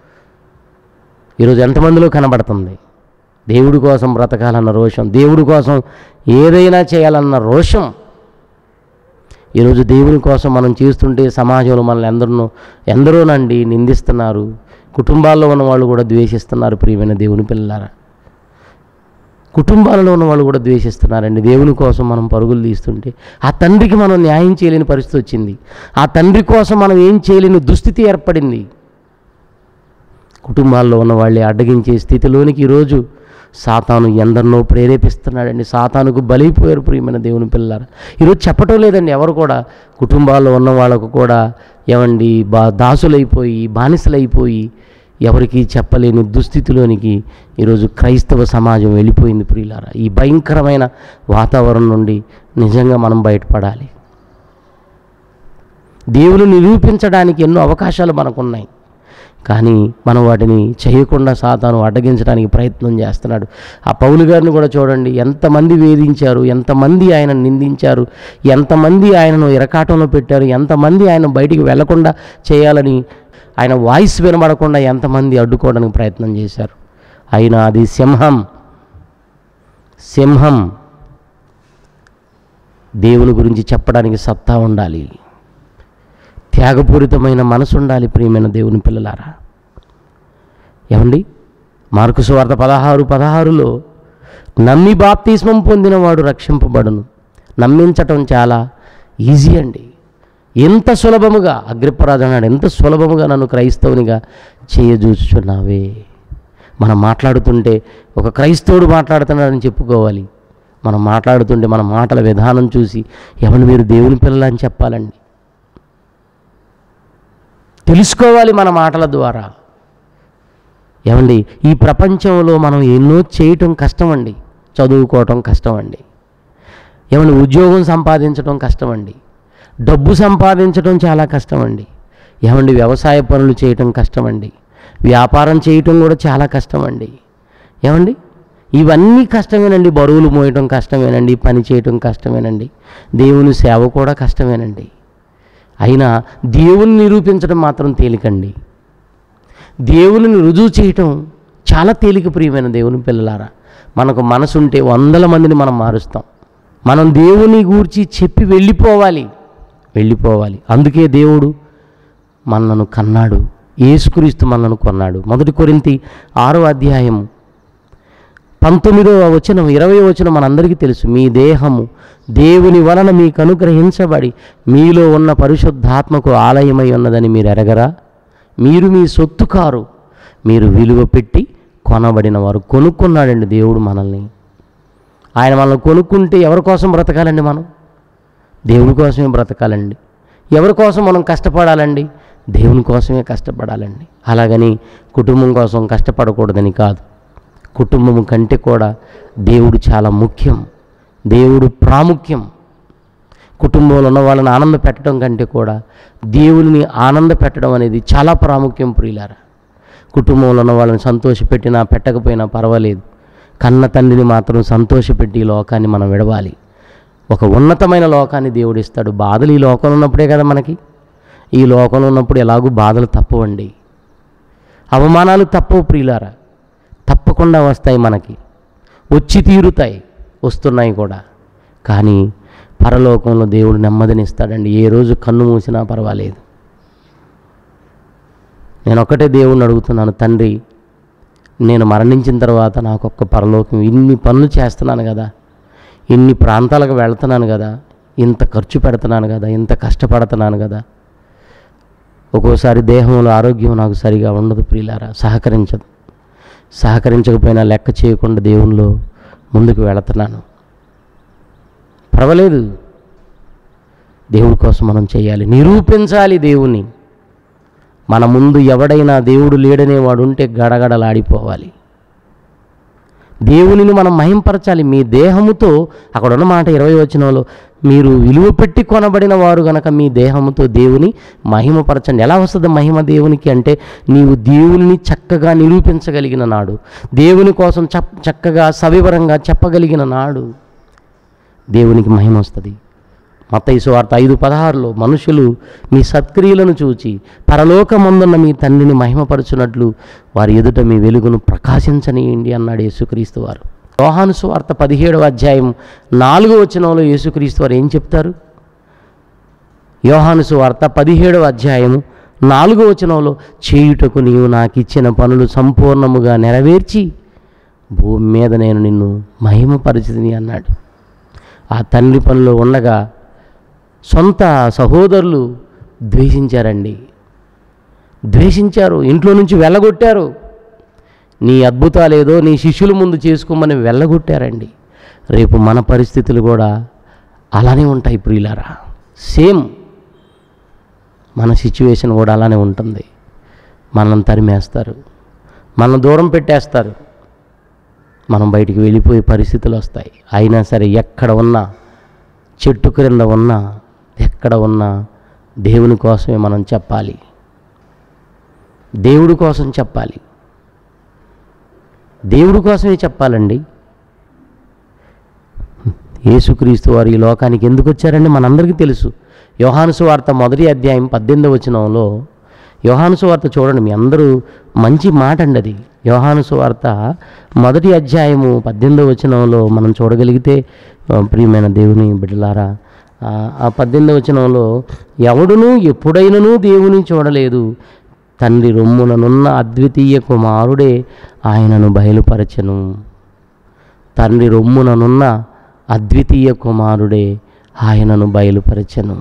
ఈరోజు ఎంతమందిలో కనబడుతుంది దేవుడి కోసం బ్రతకాలన్న రోషం దేవుడి కోసం ఏదైనా చేయాలన్న రోషం ఈరోజు దేవుని కోసం మనం చేస్తుంటే సమాజంలో మనల్ని ఎందరినో ఎందరోనండి నిందిస్తున్నారు కుటుంబాల్లో ఉన్న వాళ్ళు కూడా ద్వేషిస్తున్నారు ప్రియమైన దేవుని పిల్లలారా కుటుంబాలలో ఉన్న వాళ్ళు కూడా ద్వేషిస్తున్నారండి దేవుని కోసం మనం పరుగులు తీస్తుంటే ఆ తండ్రికి మనం న్యాయం చేయలేని పరిస్థితి వచ్చింది ఆ తండ్రి కోసం మనం ఏం చేయలేని దుస్థితి ఏర్పడింది కుటుంబాల్లో ఉన్న వాళ్ళే అడ్డగించే స్థితిలోనికి ఈరోజు సాతాను ఎందరినో ప్రేరేపిస్తున్నాడండి సాతానుకు బలైపోయారు ప్రియమైన దేవుని పిల్లలు ఈరోజు చెప్పటం లేదండి ఎవరు కూడా కుటుంబాల్లో ఉన్న వాళ్ళకు కూడా ఏమండి బా దాసులైపోయి బానిసలైపోయి ఎవరికి చెప్పలేని దుస్థితిలోనికి ఈరోజు క్రైస్తవ సమాజం వెళ్ళిపోయింది ప్రియులారా ఈ భయంకరమైన వాతావరణం నుండి నిజంగా మనం బయటపడాలి దేవుని నిరూపించడానికి ఎన్నో అవకాశాలు మనకున్నాయి కానీ మనం వాటిని చేయకుండా సాతాను అడ్డగించడానికి ప్రయత్నం చేస్తున్నాడు ఆ పౌలు గారిని కూడా చూడండి ఎంతమంది వేధించారు ఎంతమంది ఆయన నిందించారు ఎంతమంది ఆయనను ఇరకాటంలో పెట్టారు ఎంతమంది ఆయన బయటికి వెళ్లకుండా చేయాలని ఆయన వాయిస్ వినబడకుండా ఎంతమంది అడ్డుకోవడానికి ప్రయత్నం చేశారు అయినా అది సింహం సింహం దేవుని గురించి చెప్పడానికి సత్తా ఉండాలి త్యాగపూరితమైన మనసు ఉండాలి ప్రియమైన దేవుని పిల్లలారా ఏమండి మార్కు సువార్త పదహారు పదహారులో నమ్మి బాప్తిస్మం పొందినవాడు రక్షింపబడును నమ్మించటం చాలా ఈజీ అండి ఎంత సులభముగా అగ్రిప్పరాజు అన్నాడు ఎంత సులభముగా నన్ను క్రైస్తవునిగా చేయజూచుచున్నావే మనం మాట్లాడుతుంటే ఒక క్రైస్తవుడు మాట్లాడుతున్నాడని చెప్పుకోవాలి మనం మాట్లాడుతుంటే మన మాటల విధానం చూసి ఎవరు మీరు దేవుని పిల్లలని చెప్పాలండి తెలుసుకోవాలి మన మాటల ద్వారా ఏమండి ఈ ప్రపంచంలో మనం ఎన్నో చేయటం కష్టమండి చదువుకోవటం కష్టమండి ఏమండి ఉద్యోగం సంపాదించడం కష్టమండి డబ్బు సంపాదించడం చాలా కష్టమండి ఏమండి వ్యవసాయ పనులు చేయటం కష్టమండి వ్యాపారం చేయటం కూడా చాలా కష్టమండి ఏమండి ఇవన్నీ కష్టమేనండి బరువులు మోయటం కష్టమేనండి పని చేయటం కష్టమేనండి దేవుని సేవ కూడా కష్టమేనండి అయినా దేవుని నిరూపించడం మాత్రం తేలికండి దేవుని రుజువు చేయటం చాలా తేలిక ప్రియమైన దేవుని పిల్లలారా మనకు మనసుంటే వందల మందిని మనం మారుస్తాం మనం దేవుని గూర్చి చెప్పి వెళ్ళిపోవాలి వెళ్ళిపోవాలి అందుకే దేవుడు మనలను కన్నాడు యేసుక్రీస్తు మనలను కొన్నాడు మొదటి కొరింతి ఆరో అధ్యాయం పంతొమ్మిదవ వచనం ఇరవై వచనం మనందరికీ తెలుసు మీ దేహము దేవుని వలన మీకు అనుగ్రహించబడి మీలో ఉన్న పరిశుద్ధాత్మకు ఆలయమై ఉన్నదని మీరు ఎరగరా మీరు మీ సొత్తు కారు మీరు విలువ పెట్టి కొనబడిన వారు కొనుక్కున్నాడండి దేవుడు మనల్ని ఆయన మనల్ని కొనుక్కుంటే ఎవరి కోసం బ్రతకాలండి మనం దేవుని కోసమే బ్రతకాలండి ఎవరి కోసం మనం కష్టపడాలండి దేవుని కోసమే కష్టపడాలండి అలాగని కుటుంబం కోసం కష్టపడకూడదని కాదు కుటుంబం కంటే కూడా దేవుడు చాలా ముఖ్యం దేవుడు ప్రాముఖ్యం కుటుంబంలో ఉన్న వాళ్ళని ఆనంద పెట్టడం కంటే కూడా దేవుని ఆనంద పెట్టడం అనేది చాలా ప్రాముఖ్యం ప్రియులారా కుటుంబంలో ఉన్న వాళ్ళని సంతోషపెట్టినా పెట్టకపోయినా పర్వాలేదు కన్న తండ్రిని మాత్రం సంతోషపెట్టి ఈ లోకాన్ని మనం విడవాలి ఒక ఉన్నతమైన లోకాన్ని దేవుడు ఇస్తాడు బాధలు ఈ లోకంలో ఉన్నప్పుడే కదా మనకి ఈ లోకంలో ఉన్నప్పుడు ఎలాగూ బాధలు తప్పవండి అవమానాలు తప్పవు ప్రియులారా తప్పకుండా వస్తాయి మనకి వచ్చి తీరుతాయి వస్తున్నాయి కూడా కానీ పరలోకంలో దేవుడు నెమ్మదినిస్తాడండి ఏ రోజు కన్ను మూసినా పర్వాలేదు నేను ఒక్కటే దేవుణ్ణి అడుగుతున్నాను తండ్రి నేను మరణించిన తర్వాత నాకు ఒక్క పరలోకం ఇన్ని పనులు చేస్తున్నాను కదా ఇన్ని ప్రాంతాలకు వెళ్తున్నాను కదా ఇంత ఖర్చు పెడుతున్నాను కదా ఇంత కష్టపడుతున్నాను కదా ఒక్కోసారి దేహంలో ఆరోగ్యం నాకు సరిగా ఉండదు ప్రియులారా సహకరించదు సహకరించకపోయినా లెక్క చేయకుండా దేవునిలో ముందుకు వెళుతున్నాను పర్వాలేదు దేవుడి కోసం మనం చేయాలి నిరూపించాలి దేవుణ్ణి మన ముందు ఎవడైనా దేవుడు లేడనే వాడు ఉంటే గడగడలాడిపోవాలి దేవునిని మనం మహింపరచాలి మీ దేహముతో అక్కడ ఉన్న మాట ఇరవై వచనంలో మీరు విలువ పెట్టి కొనబడిన వారు గనక మీ దేహముతో దేవుని మహిమపరచండి ఎలా వస్తుంది మహిమ దేవునికి అంటే నీవు దేవుని చక్కగా నిరూపించగలిగిన నాడు దేవుని కోసం చప్ చక్కగా సవివరంగా చెప్పగలిగిన నాడు దేవునికి మహిమ వస్తుంది మత్తయి వార్త ఐదు పదహారులో మనుషులు మీ సత్క్రియలను చూచి పరలోకమందున్న మీ తండ్రిని మహిమపరచునట్లు వారి ఎదుట మీ వెలుగును ప్రకాశించనీయండి అన్నాడు యేసుక్రీస్తు వారు యోహాను సువార్త పదిహేడవ అధ్యాయం నాలుగో వచనంలో యేసుక్రీస్తు వారు ఏం చెప్తారు యోహాను సువార్త పదిహేడవ అధ్యాయము నాలుగో వచనంలో చేయుటకు నీవు నాకు ఇచ్చిన పనులు సంపూర్ణముగా నెరవేర్చి భూమి మీద నేను నిన్ను మహిమపరిచితిని అన్నాడు ఆ తండ్రి పనిలో ఉండగా సొంత సహోదరులు ద్వేషించారండి ద్వేషించారు ఇంట్లో నుంచి వెళ్ళగొట్టారు నీ అద్భుతాలేదో నీ శిష్యుల ముందు చేసుకోమని వెళ్ళగొట్టారండి రేపు మన పరిస్థితులు కూడా అలానే ఉంటాయి ప్రియులారా సేమ్ మన సిచ్యువేషన్ కూడా అలానే ఉంటుంది మనల్ని తరిమేస్తారు మనం దూరం పెట్టేస్తారు మనం బయటికి వెళ్ళిపోయే పరిస్థితులు వస్తాయి అయినా సరే ఎక్కడ ఉన్నా చెట్టు క్రింద ఉన్నా ఎక్కడ ఉన్నా దేవుని కోసమే మనం చెప్పాలి దేవుడి కోసం చెప్పాలి దేవుడి కోసమే చెప్పాలండి యేసుక్రీస్తు వారు ఈ లోకానికి ఎందుకు వచ్చారండి మనందరికీ తెలుసు యోహాను సువార్త మొదటి అధ్యాయం పద్దెనిమిదవ వచనంలో యోహాను సువార్త చూడండి మీ అందరూ మంచి మాట అండి అది యోహాను సువార్త మొదటి అధ్యాయము పద్దెనిమిదవ వచనంలో మనం చూడగలిగితే ఆ, ప్రియమైన దేవుని బిడ్డలారా ఆ, ఆ పద్దెనిమిదవ వచనంలో ఎవడునూ ఎప్పుడైనను దేవుని చూడలేదు తండ్రి రొమ్ముననున్న అద్వితీయ కుమారుడే ఆయనను బయలుపరచెను తండ్రి రొమ్ముననున్న అద్వితీయ కుమారుడే ఆయనను బయలుపరచెను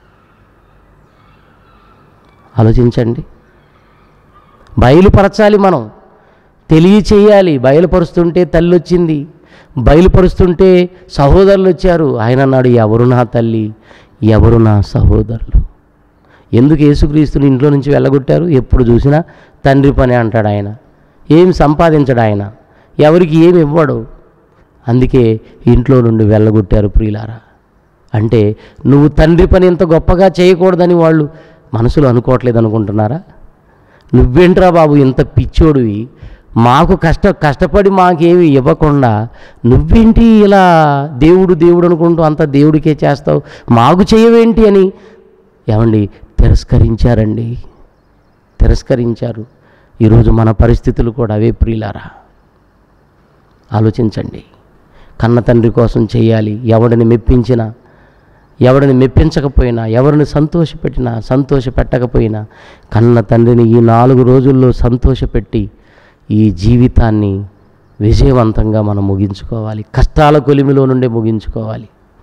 ఆలోచించండి బయలుపరచాలి మనం తెలియచేయాలి బయలుపరుస్తుంటే తల్లి వచ్చింది బయలుపరుస్తుంటే సహోదరులు వచ్చారు ఆయన అన్నాడు ఎవరు నా తల్లి ఎవరు నా సహోదరులు ఎందుకు యేసుక్రీస్తుని ఇంట్లో నుంచి వెళ్ళగొట్టారు ఎప్పుడు చూసినా తండ్రి పని అంటాడు ఆయన ఏం సంపాదించడు ఆయన ఎవరికి ఏమి ఇవ్వడు అందుకే ఇంట్లో నుండి వెళ్ళగొట్టారు ప్రియులారా అంటే నువ్వు తండ్రి పని ఇంత గొప్పగా చేయకూడదని వాళ్ళు మనసులో అనుకోవట్లేదు అనుకుంటున్నారా నువ్వేంట్రా బాబు ఇంత పిచ్చోడివి మాకు కష్ట కష్టపడి మాకేమి ఇవ్వకుండా నువ్వేంటి ఇలా దేవుడు దేవుడు అనుకుంటూ అంత దేవుడికే చేస్తావు మాకు చేయవేంటి అని ఏమండి తిరస్కరించారండి తిరస్కరించారు ఈరోజు మన పరిస్థితులు కూడా అవే ప్రియులారా ఆలోచించండి కన్న తండ్రి కోసం చేయాలి ఎవడిని మెప్పించినా ఎవరిని మెప్పించకపోయినా ఎవరిని సంతోషపెట్టినా సంతోషపెట్టకపోయినా కన్న తండ్రిని ఈ నాలుగు రోజుల్లో సంతోషపెట్టి ఈ జీవితాన్ని విజయవంతంగా మనం ముగించుకోవాలి కష్టాల కొలిమిలో నుండే ముగించుకోవాలి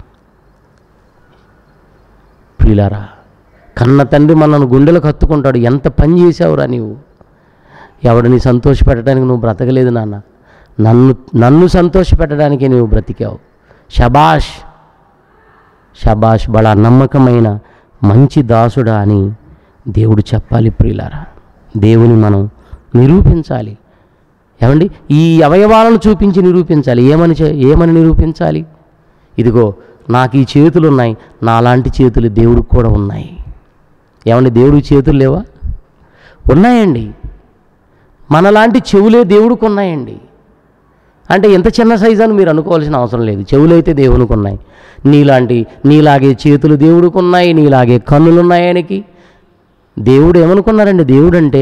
ప్రియులారా కన్న తండ్రి మనను గుండెలకు హత్తుకుంటాడు ఎంత పని చేసావురా నీవు ఎవడిని సంతోషపెట్టడానికి నువ్వు బ్రతకలేదు నాన్న నన్ను నన్ను సంతోషపెట్టడానికి నువ్వు బ్రతికావు షబాష్ షబాష్ బడా నమ్మకమైన మంచి దాసుడా అని దేవుడు చెప్పాలి ప్రియులారా దేవుని మనం నిరూపించాలి ఏమండి ఈ అవయవాలను చూపించి నిరూపించాలి ఏమని చే- ఏమని నిరూపించాలి ఇదిగో నాకు ఈ చేతులు ఉన్నాయి నాలాంటి చేతులు దేవుడికి కూడా ఉన్నాయి ఏమండి దేవుడికి చేతులు లేవా ఉన్నాయండి మనలాంటి చెవులే దేవుడికి ఉన్నాయండి అంటే ఎంత చిన్న సైజు అని మీరు అనుకోవాల్సిన అవసరం లేదు చెవులైతే దేవునికి ఉన్నాయి నీలాంటి నీలాగే చేతులు దేవుడికి ఉన్నాయి నీలాగే కన్నులు ఉన్నాయి ఆయనకి దేవుడు ఏమనుకున్నారండి దేవుడు అంటే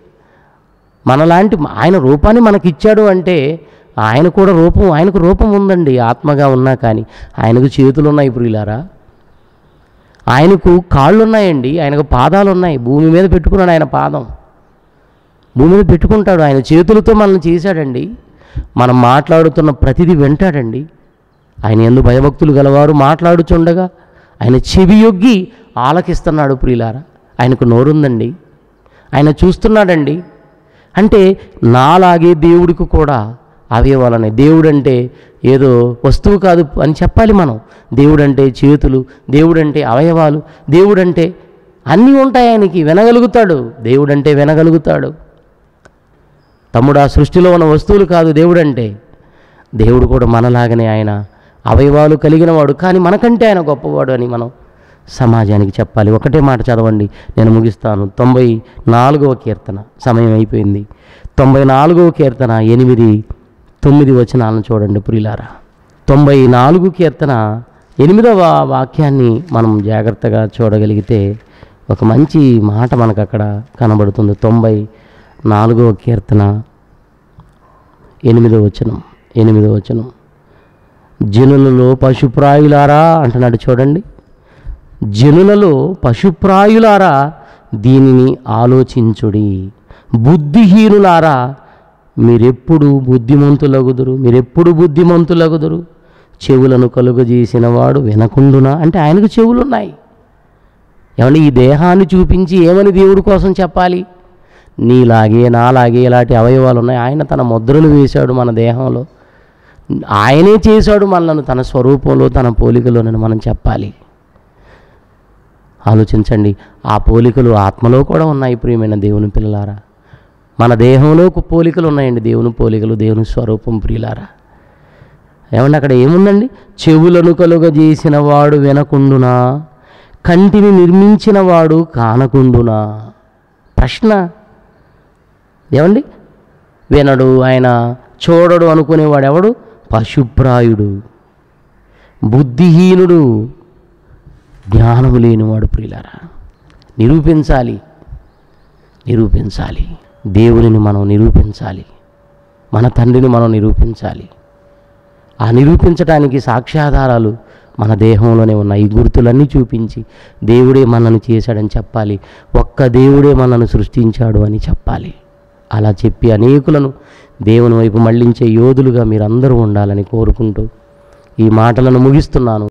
మనలాంటి ఆయన రూపాన్ని మనకిచ్చాడు అంటే ఆయన కూడా రూపం ఆయనకు రూపం ఉందండి ఆత్మగా ఉన్నా కానీ ఆయనకు చేతులు ఉన్నాయి ప్రియులారా ఆయనకు కాళ్ళు ఉన్నాయండి ఆయనకు పాదాలు ఉన్నాయి భూమి మీద పెట్టుకున్నాడు ఆయన పాదం భూమి మీద పెట్టుకుంటాడు ఆయన చేతులతో మనల్ని చేశాడండి మనం మాట్లాడుతున్న ప్రతిదీ వింటాడండి ఆయన ఎందు భయభక్తులు గలవారు మాట్లాడుచుండగా ఆయన చెవి యొగ్గి ఆలకిస్తున్నాడు ప్రియులారా ఆయనకు నోరుందండి ఆయన చూస్తున్నాడండి అంటే నాలాగే దేవుడికి కూడా అవయవాలనే దేవుడంటే ఏదో వస్తువు కాదు అని చెప్పాలి మనం దేవుడంటే చేతులు దేవుడంటే అవయవాలు దేవుడంటే అన్నీ ఉంటాయి ఆయనకి వినగలుగుతాడు దేవుడంటే వినగలుగుతాడు తమ్ముడు ఆ సృష్టిలో ఉన్న వస్తువులు కాదు దేవుడంటే దేవుడు కూడా మనలాగనే ఆయన అవయవాలు కలిగిన వాడు కానీ మనకంటే ఆయన గొప్పవాడు అని మనం సమాజానికి చెప్పాలి ఒకటే మాట చదవండి నేను ముగిస్తాను తొంభై నాలుగవ కీర్తన సమయం అయిపోయింది తొంభై నాలుగవ కీర్తన ఎనిమిది తొమ్మిది వచనాలను చూడండి ప్రియులారా తొంభై నాలుగు కీర్తన ఎనిమిదవ వాక్యాన్ని మనం జాగ్రత్తగా చూడగలిగితే ఒక మంచి మాట మనకు అక్కడ కనబడుతుంది తొంభై నాలుగవ కీర్తన ఎనిమిదో వచనం ఎనిమిదో వచనం జనులలో పశుప్రాయులారా అంటున్నాడు చూడండి జనులలో పశుప్రాయులారా దీనిని ఆలోచించుడి బుద్ధిహీనులారా మీరెప్పుడు బుద్ధిమంతులగుదురు మీరెప్పుడు బుద్ధిమంతులగుదురు చెవులను కలుగజేసిన వాడు వినకుండునా అంటే ఆయనకు చెవులున్నాయి ఏమంటే ఈ దేహాన్ని చూపించి ఏమని దేవుడి కోసం చెప్పాలి నీలాగే నాలాగే ఇలాంటి అవయవాలు ఉన్నాయి ఆయన తన ముద్రలు వేశాడు మన దేహంలో ఆయనే చేశాడు మనలను తన స్వరూపంలో తన పోలికలోనని మనం చెప్పాలి ఆలోచించండి ఆ పోలికలు ఆత్మలో కూడా ఉన్నాయి ప్రియమైన దేవుని పిల్లలారా మన దేహంలో ఒక పోలికలు ఉన్నాయండి దేవుని పోలికలు దేవుని స్వరూపం ప్రియులారా ఏమండి అక్కడ ఏముందండి చెవులను కలుగజేసిన వాడు వినకుండునా కంటిని నిర్మించిన వాడు కానకుండునా ప్రశ్న ఏమండి వినడు ఆయన చూడడు అనుకునేవాడు ఎవడు పశుప్రాయుడు బుద్ధిహీనుడు జ్ఞానము లేనివాడు ప్రియులారా నిరూపించాలి నిరూపించాలి దేవునిని మనం నిరూపించాలి మన తండ్రిని మనం నిరూపించాలి ఆ నిరూపించడానికి సాక్ష్యాధారాలు మన దేహంలోనే ఉన్నాయి ఈ గుర్తులన్నీ చూపించి దేవుడే మనల్ని చేశాడని చెప్పాలి ఒక్క దేవుడే మనల్ని సృష్టించాడు అని చెప్పాలి అలా చెప్పి అనేకులను దేవుని వైపు మళ్ళించే యోధులుగా మీరందరూ ఉండాలని కోరుకుంటూ ఈ మాటలను ముగిస్తున్నాను